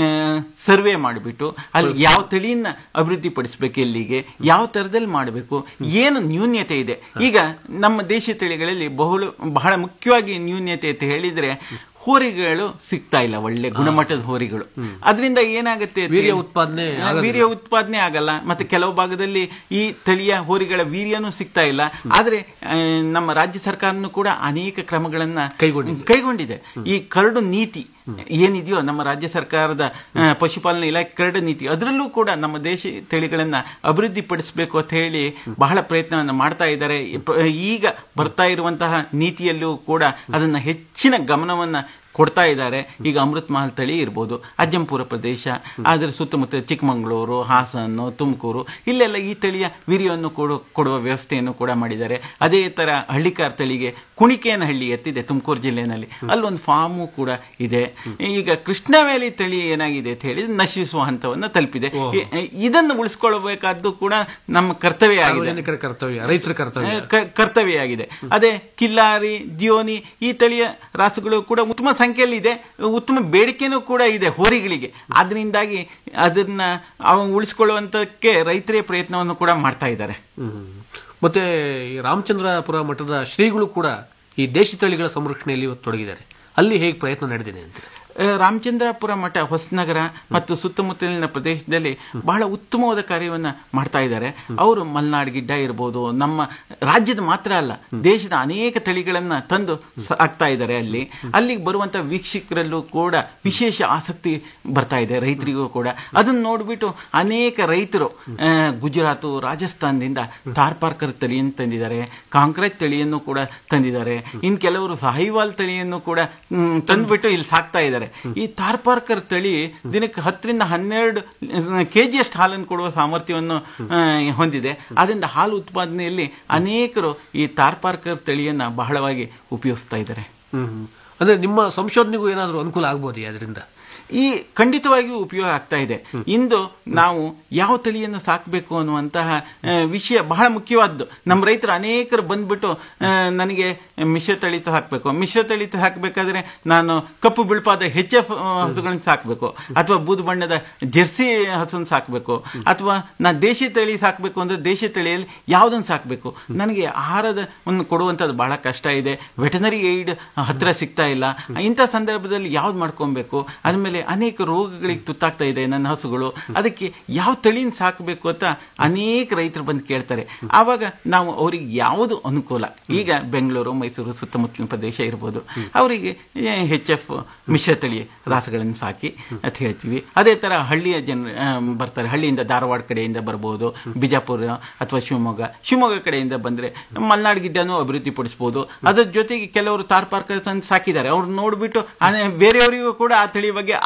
ಸರ್ವೆ ಮಾಡಿಬಿಟ್ಟು ಅಲ್ಲಿ ಯಾವ ತಳಿಯನ್ನ ಅಭಿವೃದ್ಧಿಪಡಿಸಬೇಕು ಎಲ್ಲಿಗೆ ಯಾವ ತರದಲ್ಲಿ ಮಾಡಬೇಕು ಏನು ನ್ಯೂನ್ಯತೆ ಇದೆ ಈಗ ನಮ್ಮ ದೇಶೀಯ ತಳಿಗಳಲ್ಲಿ ಬಹುಳ ಬಹಳ ಮುಖ್ಯವಾಗಿ ನ್ಯೂನ್ಯತೆ ಅಂತ ಹೇಳಿದ್ರೆ ಹೋರಿಗಳು ಸಿಗ್ತಾ ಇಲ್ಲ ಒಳ್ಳೆ ಗುಣಮಟ್ಟದ ಹೋರಿಗಳು ಅದರಿಂದ ಏನಾಗುತ್ತೆ ಅಂತ ವೀರ್ಯ ಹೇಳಿ- ಉತ್ಪಾದನೆ ಆ, ಆಗೋದಿಲ್ಲ. ವೀರ್ಯ ಉತ್ಪಾದನೆ ಆಗಲ್ಲ ಮತ್ತೆ ಕೆಲವು ಭಾಗದಲ್ಲಿ ಈ ತಳಿಯ ಹೋರಿಗಳ ವೀರ್ಯನೂ ಸಿಗ್ತಾ ಇಲ್ಲ ಆದ್ರೆ ಆ, ನಮ್ಮ ರಾಜ್ಯ ಸರ್ಕಾರನು ಕೂಡ ಅನೇಕ ಕ್ರಮಗಳನ್ನ ಕೈಗೊಂಡಿದೆ. ಕೈಗೊಂಡಿದೆ ಈ ಕರಡು ನೀತಿ ಏನಿದೆಯೋ ನಮ್ಮ ರಾಜ್ಯ ಸರ್ಕಾರದ ಆ, ಪಶುಪಾಲನಾ ಇಲಾಖೆ ಕರಡು ನೀತಿ ಅದರಲ್ಲೂ ಕೂಡ ನಮ್ಮ ದೇಶಿ ತಳಿಗಳನ್ನ ಅಭಿವೃದ್ಧಿಪಡಿಸಬೇಕು ಅಂತ ಹೇಳಿ ಬಹಳ ಪ್ರಯತ್ನವನ್ನು ಮಾಡ್ತಾ ಇದ್ದಾರೆ ಇಪ್ಪ- ಈಗ ಬರ್ತಾ ಇರುವಂತಹ ನೀತಿಯಲ್ಲೂ ಕೂಡ ಅದನ್ನ ಹೆಚ್ಚಿನ ಗಮನವನ್ನ ಕೊಡ್ತಾ ಇದ್ದಾರೆ ಈಗ ಅಮೃತ್ ಮಹಲ್ ತಳಿ ಇರ್ಬೋದು ಅಜ್ಜಂಪುರ ಪ್ರದೇಶ ಅದರ ಸುತ್ತಮುತ್ತ ಚಿಕ್ಕಮಗಳೂರು ಹಾಸನ ತುಮಕೂರು ಇಲ್ಲೆಲ್ಲ ಈ ತಳಿಯ ವೀರ್ಯವನ್ನು ಕೊಡು ಕೊಡುವ ವ್ಯವಸ್ಥೆಯನ್ನು ಕೂಡ ಮಾಡಿದ್ದಾರೆ ಅದೇ ತರ ಹಳ್ಳಿಕಾರ್ ತಳಿಗೆ ಕುಣಿಕೇನಹಳ್ಳಿ ಎತ್ತಿದೆ ತುಮಕೂರು ಜಿಲ್ಲೆನಲ್ಲಿ ಅಲ್ಲೊಂದು ಫಾರ್ಮು ಕೂಡ ಇದೆ ಈಗ ಕೃಷ್ಣ ವ್ಯಾಲಿ ತಳಿ ಏನಾಗಿದೆ ಅಂತ ಹೇಳಿ ನಶಿಸುವ ಹಂತವನ್ನು ತಲುಪಿದೆ ಇ- ಇದನ್ನು ಉಳಿಸ್ಕೊಳ್ಬೇಕಾದ್ದು ಕೂಡ ನಮ್ಮ ಕರ್ತವ್ಯ ಆಗಿದೆ ಸಾರ್ವಜನಿಕರ ಕರ್ತವ್ಯ ರೈತರ ಕರ್ತವ್ಯ ಕ- ಕರ್ತವ್ಯ ಆಗಿದೆ ಅದೇ ಕಿಲ್ಲಾರಿ ದಿಯೋನಿ ಈ ತಳಿಯ ರಾಸುಗಳು ಕೂಡ ಉತ್ತಮ ಸಂಖ್ಯೆಯಲ್ಲಿ ಇದೆ ಉತ್ತಮ ಬೇಡಿಕೆನೂ ಕೂಡ ಇದೆ ಹೋರಿಗಳಿಗೆ ಅದರಿಂದಾಗಿ ಅದನ್ನ ಅವ ಉಳಿಸ್ಕೊಳ್ಳುವಂತಕ್ಕೆ ರೈತರೇ ಪ್ರಯತ್ನವನ್ನು ಕೂಡ ಮಾಡ್ತಾ ಇದ್ದಾರೆ ಹ್ಮ್. ಮತ್ತೆ ಈ ರಾಮಚಂದ್ರಪುರ ಮಠದ ಶ್ರೀಗಳು ಕೂಡ ಈ ದೇಶಿ ತಳಿಗಳ ಸಂರಕ್ಷಣೆಯಲ್ಲಿ ಇವತ್ತು ತೊಡಗಿದ್ದಾರೆ ಅಲ್ಲಿ ಹೇಗೆ ಪ್ರಯತ್ನ ನಡೆದಿದೆ ಅಂತ ಆ, ರಾಮಚಂದ್ರಪುರ ಮಠ ಹೊಸನಗರ ಮತ್ತು ಸುತ್ತಮುತ್ತಲಿನ ಪ್ರದೇಶದಲ್ಲಿ ಬಹಳ ಉತ್ತಮವಾದ ಕಾರ್ಯವನ್ನ ಮಾಡ್ತಾ ಇದ್ದಾರೆ ಅವರು ಮಲ್ನಾಡ್ ಗಿಡ್ಡ ಇರ್ಬೋದು ನಮ್ಮ ರಾಜ್ಯದ ಮಾತ್ರ ಅಲ್ಲ ದೇಶದ ಅನೇಕ ತಳಿಗಳನ್ನ ತಂದು ಹಾಕ್ತಾ ಇದ್ದಾರೆ ಅಲ್ಲಿ ಅಲ್ಲಿಗೆ ಬರುವಂತ ವೀಕ್ಷಕರಲ್ಲೂ ಕೂಡ ವಿಶೇಷ ಆಸಕ್ತಿ ಬರ್ತಾ ಇದೆ ರೈತರಿಗೂ ಕೂಡ ಅದನ್ನ ನೋಡ್ಬಿಟ್ಟು ಅನೇಕ ರೈತರು ಆ, ಗುಜರಾತು ರಾಜಸ್ಥಾನದಿಂದ ತಾರ್ಪಾರ್ಕರ್ ತಳಿಯನ್ನು ತಂದಿದ್ದಾರೆ ಕಾಂಕ್ರೇಜ್ ತಳಿಯನ್ನು ಕೂಡ ತಂದಿದ್ದಾರೆ ಇನ್ ಕೆಲವರು ಸಾಹಿವಾಲ್ ತಳಿಯನ್ನು ಕೂಡ ಮ್, ತಂದ್ಬಿಟ್ಟು ಇಲ್ಲಿ ಸಾಕ್ತಾ ಇದ್ದಾರೆ ಈ ತಾರ್ಪಾರ್ಕರ್ ತಳಿ ದಿನಕ್ಕೆ ಹತ್ತರಿಂದ ಹನ್ನೆರಡು ಕೆಜಿಯಷ್ಟು ಹಾಲನ್ನು ಕೊಡುವ ಸಾಮರ್ಥ್ಯವನ್ನು ಆ, ಹೊಂದಿದೆ ಅದರಿಂದ ಹಾಲು ಉತ್ಪಾದನೆಯಲ್ಲಿ ಅನೇಕರು ಈ ತಾರ್ಪಾರ್ಕರ್ ತಳಿಯನ್ನ ಬಹಳವಾಗಿ ಉಪಯೋಗಿಸ್ತಾ ಇದ್ದಾರೆ ಹ್ಮ್ ಅಂದ್ರೆ ನಿಮ್ಮ ಸಂಶೋಧನೆಗೂ ಏನಾದರೂ ಅನುಕೂಲ ಆಗ್ಬೋದು ಅದರಿಂದ ಈ ಖಂಡಿತವಾಗಿಯೂ ಉಪಯೋಗ ಆಗ್ತಾ ಇದೆ ಇಂದು ನಾವು ಯಾವ ತಳಿಯನ್ನು ಸಾಕಬೇಕು ಅನ್ನುವಂತಹ ಆ, ವಿಷಯ ಬಹಳ ಮುಖ್ಯವಾದ್ದು ನಮ್ಮ ರೈತರು ಅನೇಕರು ಬಂದ್ಬಿಟ್ಟು ಆ, ನನಗೆ ಮಿಶ್ರ ತಳಿತ ಹಾಕಬೇಕು ಮಿಶ್ರ ತಳಿತ ಹಾಕಬೇಕಾದ್ರೆ ನಾನು ಕಪ್ಪು ಬಿಳುಪಾದ ಹೆಚ್ ಎಫ್ ಹಸುಗಳನ್ನ ಸಾಕಬೇಕು ಅಥವಾ ಬೂದು ಬಣ್ಣದ ಜೆರ್ಸಿ ಹಸುವನ್ನು ಸಾಕಬೇಕು ಅಥವಾ ನಾ ದೇಶಿ ತಳಿ ಸಾಕಬೇಕು ಅಂದ್ರೆ ದೇಶಿ ತಳಿಯಲ್ಲಿ ಯಾವುದನ್ನು ಸಾಕಬೇಕು ನನಗೆ ಆಹಾರದ ಒಂದು ಕೊಡುವಂಥದ್ದು ಬಹಳ ಕಷ್ಟ ಇದೆ ವೆಟನರಿ ಏಡ್ ಹತ್ರ ಸಿಗ್ತಾ ಇಲ್ಲ ಇಂಥ ಸಂದರ್ಭದಲ್ಲಿ ಯಾವ್ದು ಮಾಡ್ಕೊಬೇಕು ಆದ್ಮೇಲೆ ಅನೇಕ ರೋಗಗಳಿಗೆ ತುತ್ತಾಗ್ತಾ ಇದೆ ನನ್ನ ಹಸುಗಳು ಅದಕ್ಕೆ ಯಾವ ತಳಿನ ಸಾಕಬೇಕು ಅಂತ ಅನೇಕ ರೈತರು ಬಂದು ಕೇಳ್ತಾರೆ ಆವಾಗ ನಾವು ಅವರಿಗೆ ಯಾವುದು ಅನುಕೂಲ ಈಗ ಬೆಂಗಳೂರು ಮೈಸೂರು ಸುತ್ತಮುತ್ತಲಿನ ಪ್ರದೇಶ ಇರ್ಬೋದು ಅವರಿಗೆ ಹೆಚ್ ಎಫ್ ಮಿಶ್ರ ತಳಿ ರಾಸುಗಳನ್ನು ಸಾಕಿ ಅಂತ ಹೇಳ್ತೀವಿ ಅದೇ ತರ ಹಳ್ಳಿಯ ಜನ ಆ, ಬರ್ತಾರೆ ಹಳ್ಳಿಯಿಂದ ಧಾರವಾಡ ಕಡೆಯಿಂದ ಬರ್ಬೋದು ಬಿಜಾಪುರ ಅಥವಾ ಶಿವಮೊಗ್ಗ ಶಿವಮೊಗ್ಗ ಕಡೆಯಿಂದ ಬಂದ್ರೆ ಮಲ್ನಾಡ್ ಗಿಡ್ಡನೂ ಅಭಿವೃದ್ಧಿಪಡಿಸಬಹುದು ಅದ್ರ ಜೊತೆಗೆ ಕೆಲವರು ತಾರ್ ಪಾರ್ಕರ್ಸ್ ಅಂತ ಸಾಕಿದ್ದಾರೆ ಅವ್ರು ನೋಡ್ಬಿಟ್ಟು ಅನೆ- ಬೇರೆಯವರಿಗೂ ಕೂಡ ಆ ತಳಿ ಬಗ್ಗೆ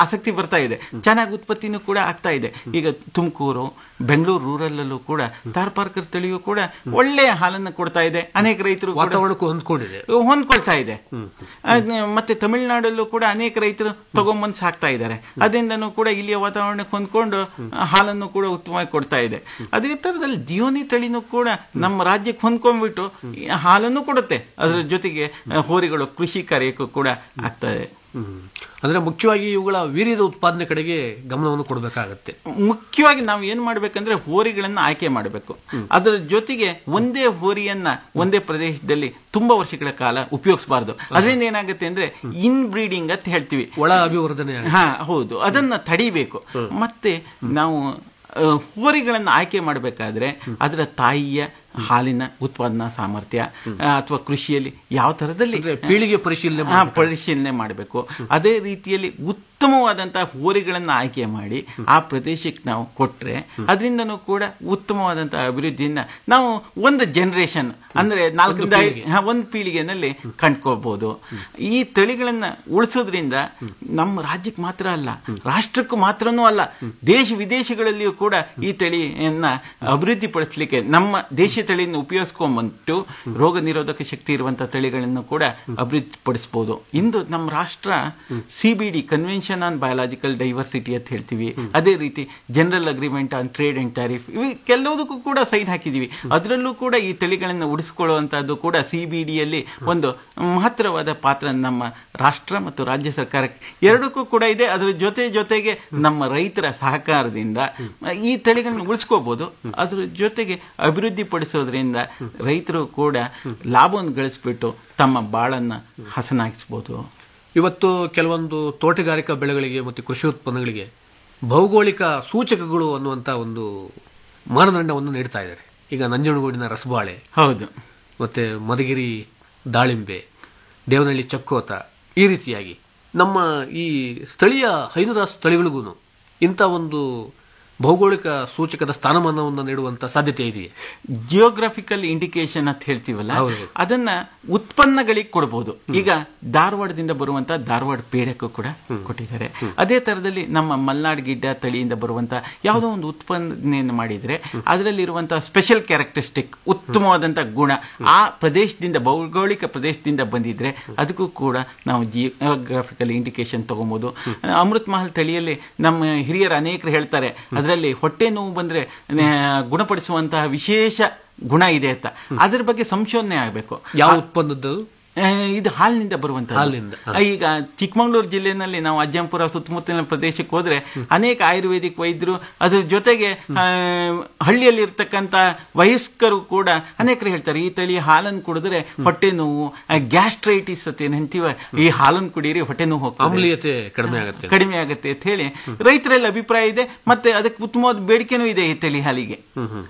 ಆಸಕ್ತಿ ಬರ್ತಾ ಇದೆ ಚೆನ್ನಾಗಿ ಉತ್ಪತ್ತಿನೂ ಕೂಡ ಆಗ್ತಾ ಇದೆ ಈಗ ತುಮಕೂರು ಬೆಂಗಳೂರು ರೂರಲ್ ಅಲ್ಲೂ ಕೂಡ ತಾರ್ಪಾರ್ಕರ್ ತಳಿಯು ಕೂಡ ಒಳ್ಳೆಯ ಹಾಲನ್ನು ಕೊಡ್ತಾ ಇದೆ ಅನೇಕ ರೈತರು ಕೂಡ ವಾತಾವರಣಕ್ಕೂ ಹೊಂದ್ಕೊಂಡಿದೆ ಹೊಂದ್ಕೊಳ್ತಾ ಇದೆ ಅದ್ ಮತ್ತೆ ತಮಿಳುನಾಡಲ್ಲೂ ಕೂಡ ಅನೇಕ ರೈತರು ತಗೊಂಬಂದು ಸಾಕ್ತಾ ಇದ್ದಾರೆ ಅದರಿಂದನೂ ಕೂಡ ಇಲ್ಲಿಯ ವಾತಾವರಣಕ್ಕೆ ಹೊಂದ್ಕೊಂಡು ಹಾಲನ್ನು ಕೂಡ ಉತ್ತಮವಾಗಿ ಕೊಡ್ತಾ ಇದೆ ಅದೇ ತರದಲ್ಲಿ ದಿಯೋನಿ ತಳಿನೂ ಕೂಡ ನಮ್ಮ ರಾಜ್ಯಕ್ಕೆ ಹೊಂದ್ಕೊಂಡ್ಬಿಟ್ಟು ಈ ಹಾಲನ್ನು ಕೊಡುತ್ತೆ ಅದರ ಜೊತೆಗೆ ಆ, ಹೋರಿಗಳು ಕೃಷಿ ಕಾರ್ಯಕ್ಕೂ ಕೂಡ ಆಗ್ತದೆ ಅಂದ್ರೆ ಮುಖ್ಯವಾಗಿ ಇವುಗಳ ವೀರ್ಯದ ಉತ್ಪಾದನೆ ಕಡೆಗೆ ಗಮನವನ್ನು ಕೊಡಬೇಕಾಗತ್ತೆ ಮುಖ್ಯವಾಗಿ ನಾವು ಏನ್ ಮಾಡ್ಬೇಕಂದ್ರೆ ಹೋರಿಗಳನ್ನ ಆಯ್ಕೆ ಮಾಡಬೇಕು ಅದರ ಜೊತೆಗೆ ಒಂದೇ ಹೋರಿಯನ್ನ ಒಂದೇ ಪ್ರದೇಶದಲ್ಲಿ ತುಂಬಾ ವರ್ಷಗಳ ಕಾಲ ಉಪಯೋಗಿಸಬಾರ್ದು ಅದರಿಂದ ಏನಾಗುತ್ತೆ ಅಂದ್ರೆ ಇನ್ ಬ್ರೀಡಿಂಗ್ ಅಂತ ಹೇಳ್ತೀವಿ ಒಳ ಅಭಿವರ್ಧನೆ ಆಗುತ್ತೆ. ಹಾ ಹೌದು ಅದನ್ನ ತಡಿಬೇಕು ಮತ್ತೆ ನಾವು ಆ, ಹೋರಿಗಳನ್ನ ಆಯ್ಕೆ ಮಾಡಬೇಕಾದ್ರೆ ಅದರ ತಾಯಿಯ ಹಾಲಿನ ಉತ್ಪಾದನಾ ಸಾಮರ್ಥ್ಯ ಅಥವಾ ಕೃಷಿಯಲ್ಲಿ ಯಾವ ತರದಲ್ಲಿ ಅಂದ್ರೆ ಪೀಳಿಗೆ ಪರಿಶೀಲನೆ ಹಾ, ಪರಿಶೀಲನೆ ಮಾಡಬೇಕು ಅದೇ ರೀತಿಯಲ್ಲಿ ಉತ್ತಮವಾದಂತಹ ಹೋರಿಗಳನ್ನ ಆಯ್ಕೆ ಮಾಡಿ ಆ ಪ್ರದೇಶಕ್ಕೆ ನಾವು ಕೊಟ್ರೆ ಅದರಿಂದನೂ ಕೂಡ ಉತ್ತಮವಾದಂತಹ ಅಭಿವೃದ್ಧಿಯನ್ನ ನಾವು ಒಂದು ಜನರೇಷನ್ ಅಂದ್ರೆ ನಾಲ್ಕರಿಂದ ಐ- ಹಾ, ಒಂದು ಪೀಳಿಗೆನಲ್ಲಿ ಕಂಡ್ಕೋಬಹುದು ಈ ತಳಿಗಳನ್ನ ಉಳಿಸೋದ್ರಿಂದ ನಮ್ಮ ರಾಜ್ಯಕ್ಕೆ ಮಾತ್ರ ಅಲ್ಲ ರಾಷ್ಟ್ರಕ್ಕೂ ಮಾತ್ರನೂ ಅಲ್ಲ ದೇಶ ವಿದೇಶಗಳಲ್ಲಿಯೂ ಕೂಡ ಈ ತಳಿಯನ್ನ ಅಭಿವೃದ್ಧಿ ಪಡಿಸಲಿಕ್ಕೆ ನಮ್ಮ ದೇಶೀಯ ತಳಿಯನ್ನು ಉಪಯೋಗಿಸ್ಕೊಂಡ್ಬಂತು ರೋಗ ನಿರೋಧಕ ಶಕ್ತಿ ಇರುವಂತಹ ತಳಿಗಳನ್ನು ಕೂಡ ಅಭಿವೃದ್ಧಿ ಪಡಿಸಬಹುದು ಇಂದು ನಮ್ಮ ರಾಷ್ಟ್ರ C B D convention on biological diversity ಅಂತ ಹೇಳ್ತೀವಿ ಅದೇ ರೀತಿ general agreement on trade and tariff ಇವು ಕೆಲವುದಕ್ಕೂ ಕೂಡ ಸೈನ್ ಹಾಕಿದೀವಿ ಅದರಲ್ಲೂ ಕೂಡ ಈ ತಳಿಗಳನ್ನು ಉಳಿಸಿಕೊಳ್ಳುವಂತಹದ್ದು ಕೂಡ ಸಿ ಬಿ ಡಿಯಲ್ಲಿ ಒಂದು ಮಹತ್ತರವಾದ ಪಾತ್ರ ನಮ್ಮ ರಾಷ್ಟ್ರ ಮತ್ತು ರಾಜ್ಯ ಸರ್ಕಾರಕ್ಕೆ ಎರಡಕ್ಕೂ ಕೂಡ ಇದೆ ಅದರ ಜೊತೆ ಜೊತೆಗೆ ನಮ್ಮ ರೈತರ ಸಹಕಾರದಿಂದ ಈ ತಳಿಗಳನ್ನು ಉಳಿಸ್ಕೋಬಹುದು ಅದ್ರ ಜೊತೆಗೆ ಅಭಿವೃದ್ಧಿ ಪಡಿಸೋದ್ರಿಂದ ರೈತರು ಕೂಡ ಲಾಭವನ್ನು ಗಳಿಸ್ಬಿಟ್ಟು ತಮ್ಮ ಬಾಳನ್ನ ಹಸನಾಗಿಸ್ಬೋದು ಇವತ್ತು ಕೆಲವೊಂದು ತೋಟಗಾರಿಕಾ ಬೆಳೆಗಳಿಗೆ ಮತ್ತು ಕೃಷಿ ಉತ್ಪನ್ನಗಳಿಗೆ ಭೌಗೋಳಿಕ ಸೂಚಕಗಳು ಅನ್ನುವಂತ ಒಂದು ಮಾನದಂಡವನ್ನು ನೀಡ್ತಾ ಇದ್ದಾರೆ ಈಗ ನಂಜನಗೂಡಿನ ರಸಬಾಳೆ ಹೌದು ಮತ್ತೆ ಮಧುಗಿರಿ ದಾಳಿಂಬೆ ದೇವನಹಳ್ಳಿ ಚಕ್ಕೋತ ಈ ರೀತಿಯಾಗಿ ನಮ್ಮ ಈ ಸ್ಥಳೀಯ ಹೈನುರಾಸು ತಳಿಗಳಿಗೂ ಇಂಥ ಒಂದು ಭೌಗೋಳಿಕ ಸೂಚಕದ ಸ್ಥಾನಮಾನವನ್ನು ನೀಡುವಂತ ಸಾಧ್ಯತೆ ಇದೆಯೇ ಜಿಯೋಗ್ರಫಿಕಲ್ ಇಂಡಿಕೇಶನ್ ಅಂತ ಹೇಳ್ತೀವಲ್ಲ ಹೌದು. ಅದನ್ನ ಉತ್ಪನ್ನಗಳಿಗೆ ಕೊಡಬಹುದು ಈಗ ಧಾರವಾಡದಿಂದ ಬರುವಂತ ಧಾರವಾಡ ಪೇಡಕ್ಕೂ ಕೂಡ ಕೊಟ್ಟಿದ್ದಾರೆ ಅದೇ ತರದಲ್ಲಿ ನಮ್ಮ ಮಲ್ನಾಡ್ ಗಿಡ್ಡ ತಳಿಯಿಂದ ಬರುವಂತ ಯಾವುದೋ ಒಂದು ಉತ್ಪನ್ನೆಯನ್ನು ಮಾಡಿದ್ರೆ ಅದರಲ್ಲಿರುವಂತಹ ಸ್ಪೆಷಲ್ ಕ್ಯಾರೆಕ್ಟರಿಸ್ಟಿಕ್ ಉತ್ತಮವಾದಂತ ಗುಣ ಆ ಪ್ರದೇಶದಿಂದ ಭೌಗೋಳಿಕ ಪ್ರದೇಶದಿಂದ ಬಂದಿದ್ರೆ ಅದಕ್ಕೂ ಕೂಡ ನಾವು ಜಿಯೋಗ್ರಾಫಿಕಲ್ ಇಂಡಿಕೇಶನ್ ತಗೊಬಹುದು ಅಮೃತ್ ಮಹಲ್ ತಳಿಯಲ್ಲಿ ನಮ್ಮ ಹಿರಿಯರು ಅನೇಕರು ಹೇಳ್ತಾರೆ ಅದರಲ್ಲಿ ಹೊಟ್ಟೆ ನೋವು ಬಂದ್ರೆ ಆ, ಗುಣಪಡಿಸುವಂತಹ ವಿಶೇಷ ಗುಣ ಇದೆ ಅಂತ ಅದ್ರ ಬಗ್ಗೆ ಸಂಶೋಧನೆ ಆಗಬೇಕು ಯಾವ ಉತ್ಪನ್ನದ್ದು ಇದು ಹಾಲಿನಿಂದ ಬರುವಂತ ಹಾಲಿನಿಂದ, ಈಗ ಚಿಕ್ಕಮಗಳೂರು ಜಿಲ್ಲೆನಲ್ಲಿ ನಾವು ಅಜ್ಜಂಪುರ ಸುತ್ತಮುತ್ತಲಿನ ಪ್ರದೇಶಕ್ಕೆ ಹೋದ್ರೆ ಅನೇಕ ಆಯುರ್ವೇದಿಕ್ ವೈದ್ಯರು ಅದ್ರ ಜೊತೆಗೆ ಆ, ಹಳ್ಳಿಯಲ್ಲಿ ಇರ್ತಕ್ಕಂತ ವಯಸ್ಕರು ಕೂಡ ಅನೇಕರು ಹೇಳ್ತಾರೆ ಈ ತಳಿ ಹಾಲನ್ನು ಕುಡಿದ್ರೆ ಹೊಟ್ಟೆ ನೋವು ಗ್ಯಾಸ್ಟ್ರೈಟಿಸ್ ಅಂತ ಏನ್ ಹೇಳ್ತೀವ ಈ ಹಾಲನ್ನು ಕುಡೀರಿ ಹೊಟ್ಟೆ ನೋವು ಹೋಗ್ತದೆ ಆಮ್ಲೀಯತೆ ಕಡಿಮೆ ಆಗುತ್ತೆ ಕಡಿಮೆ ಆಗುತ್ತೆ ಅಂತ ಹೇಳಿ ರೈತರಲ್ಲಿ ಅಭಿಪ್ರಾಯ ಇದೆ ಮತ್ತೆ ಅದಕ್ಕೆ ಉತ್ತಮವಾದ ಬೇಡಿಕೆನೂ ಇದೆ ಈ ತಳಿ ಹಾಲಿಗೆ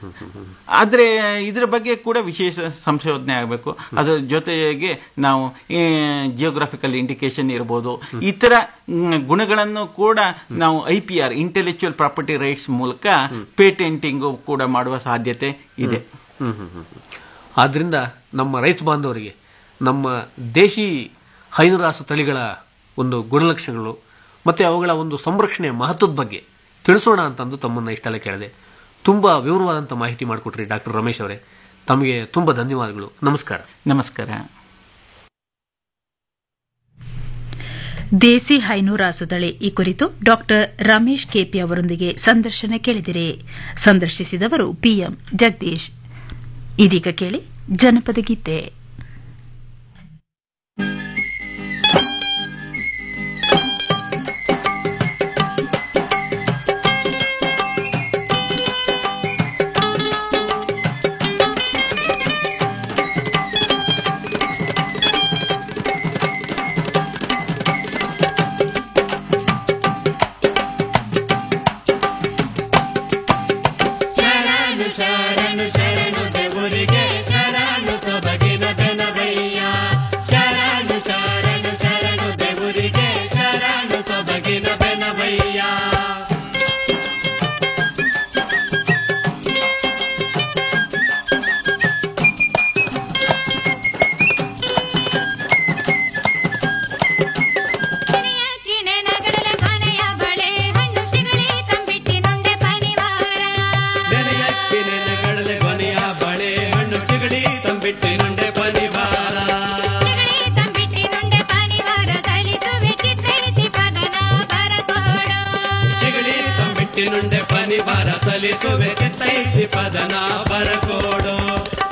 ಆದ್ರೆ ಇದರ ಬಗ್ಗೆ ಕೂಡ ವಿಶೇಷ ಸಂಶೋಧನೆ ಆಗಬೇಕು ಅದರ ಜೊತೆಗೆ ನಾವು ಜಿಯೋಗ್ರಾಫಿಕಲ್ ಇಂಡಿಕೇಶನ್ ಇರ್ಬೋದು ಇತರ ಮ್, ಗುಣಗಳನ್ನು ಕೂಡ ನಾವು I P R intellectual property rights ಮೂಲಕ ಪೇಟೆಂಟಿಂಗ್ ಕೂಡ ಮಾಡುವ ಸಾಧ್ಯತೆ ಇದೆ ಆದ್ರಿಂದ ನಮ್ಮ ರೈತ ಬಾಂಧವರಿಗೆ ನಮ್ಮ ದೇಶಿ ಹೈನುರಾಸು ತಳಿಗಳ ಒಂದು ಗುಣಲಕ್ಷಣಗಳು ಮತ್ತೆ ಅವುಗಳ ಒಂದು ಸಂರಕ್ಷಣೆ ಮಹತ್ವದ ಬಗ್ಗೆ ತಿಳಿಸೋಣ ಅಂತಂದು ತಮ್ಮನ್ನ ಇಷ್ಟೆಲ್ಲ ಕೇಳಿದೆ ತುಂಬಾ ವಿವರವಾದಂಥ ಮಾಹಿತಿ ಮಾಡಿಕೊಟ್ರಿ ಡಾಕ್ಟರ್ ರಮೇಶ್ ಅವರೇ ತಮಗೆ ತುಂಬಾ ಧನ್ಯವಾದಗಳು ನಮಸ್ಕಾರ ನಮಸ್ಕಾರ ದೇಸಿ ಹೈನುರಾಸು ತಳಿ ಈ ಕುರಿತು ಡಾಕ್ಟರ್ ರಮೇಶ್ ಕೆಪಿ ಅವರೊಂದಿಗೆ ಸಂದರ್ಶನ ಕೇಳಿದಿರಿ ಸಂದರ್ಶಿಸಿದವರು ಪಿಎಂ ಜಗದೀಶ್ ಇದೀಗ ಕೇಳಿ ಜನಪದ ಗೀತೆ ಶರಣು ಶರಣು ಶರಣು ದೇವರಿಗೆ ಶರಣು ಸೊಬಗಿನ ಮುತ್ತಿನುಂಡೆ ಪನಿ ಬರ ಸಲಿಸುವೆ ಕಿತ್ತೈಸಿ ಪದನ ಬರಕೋಡು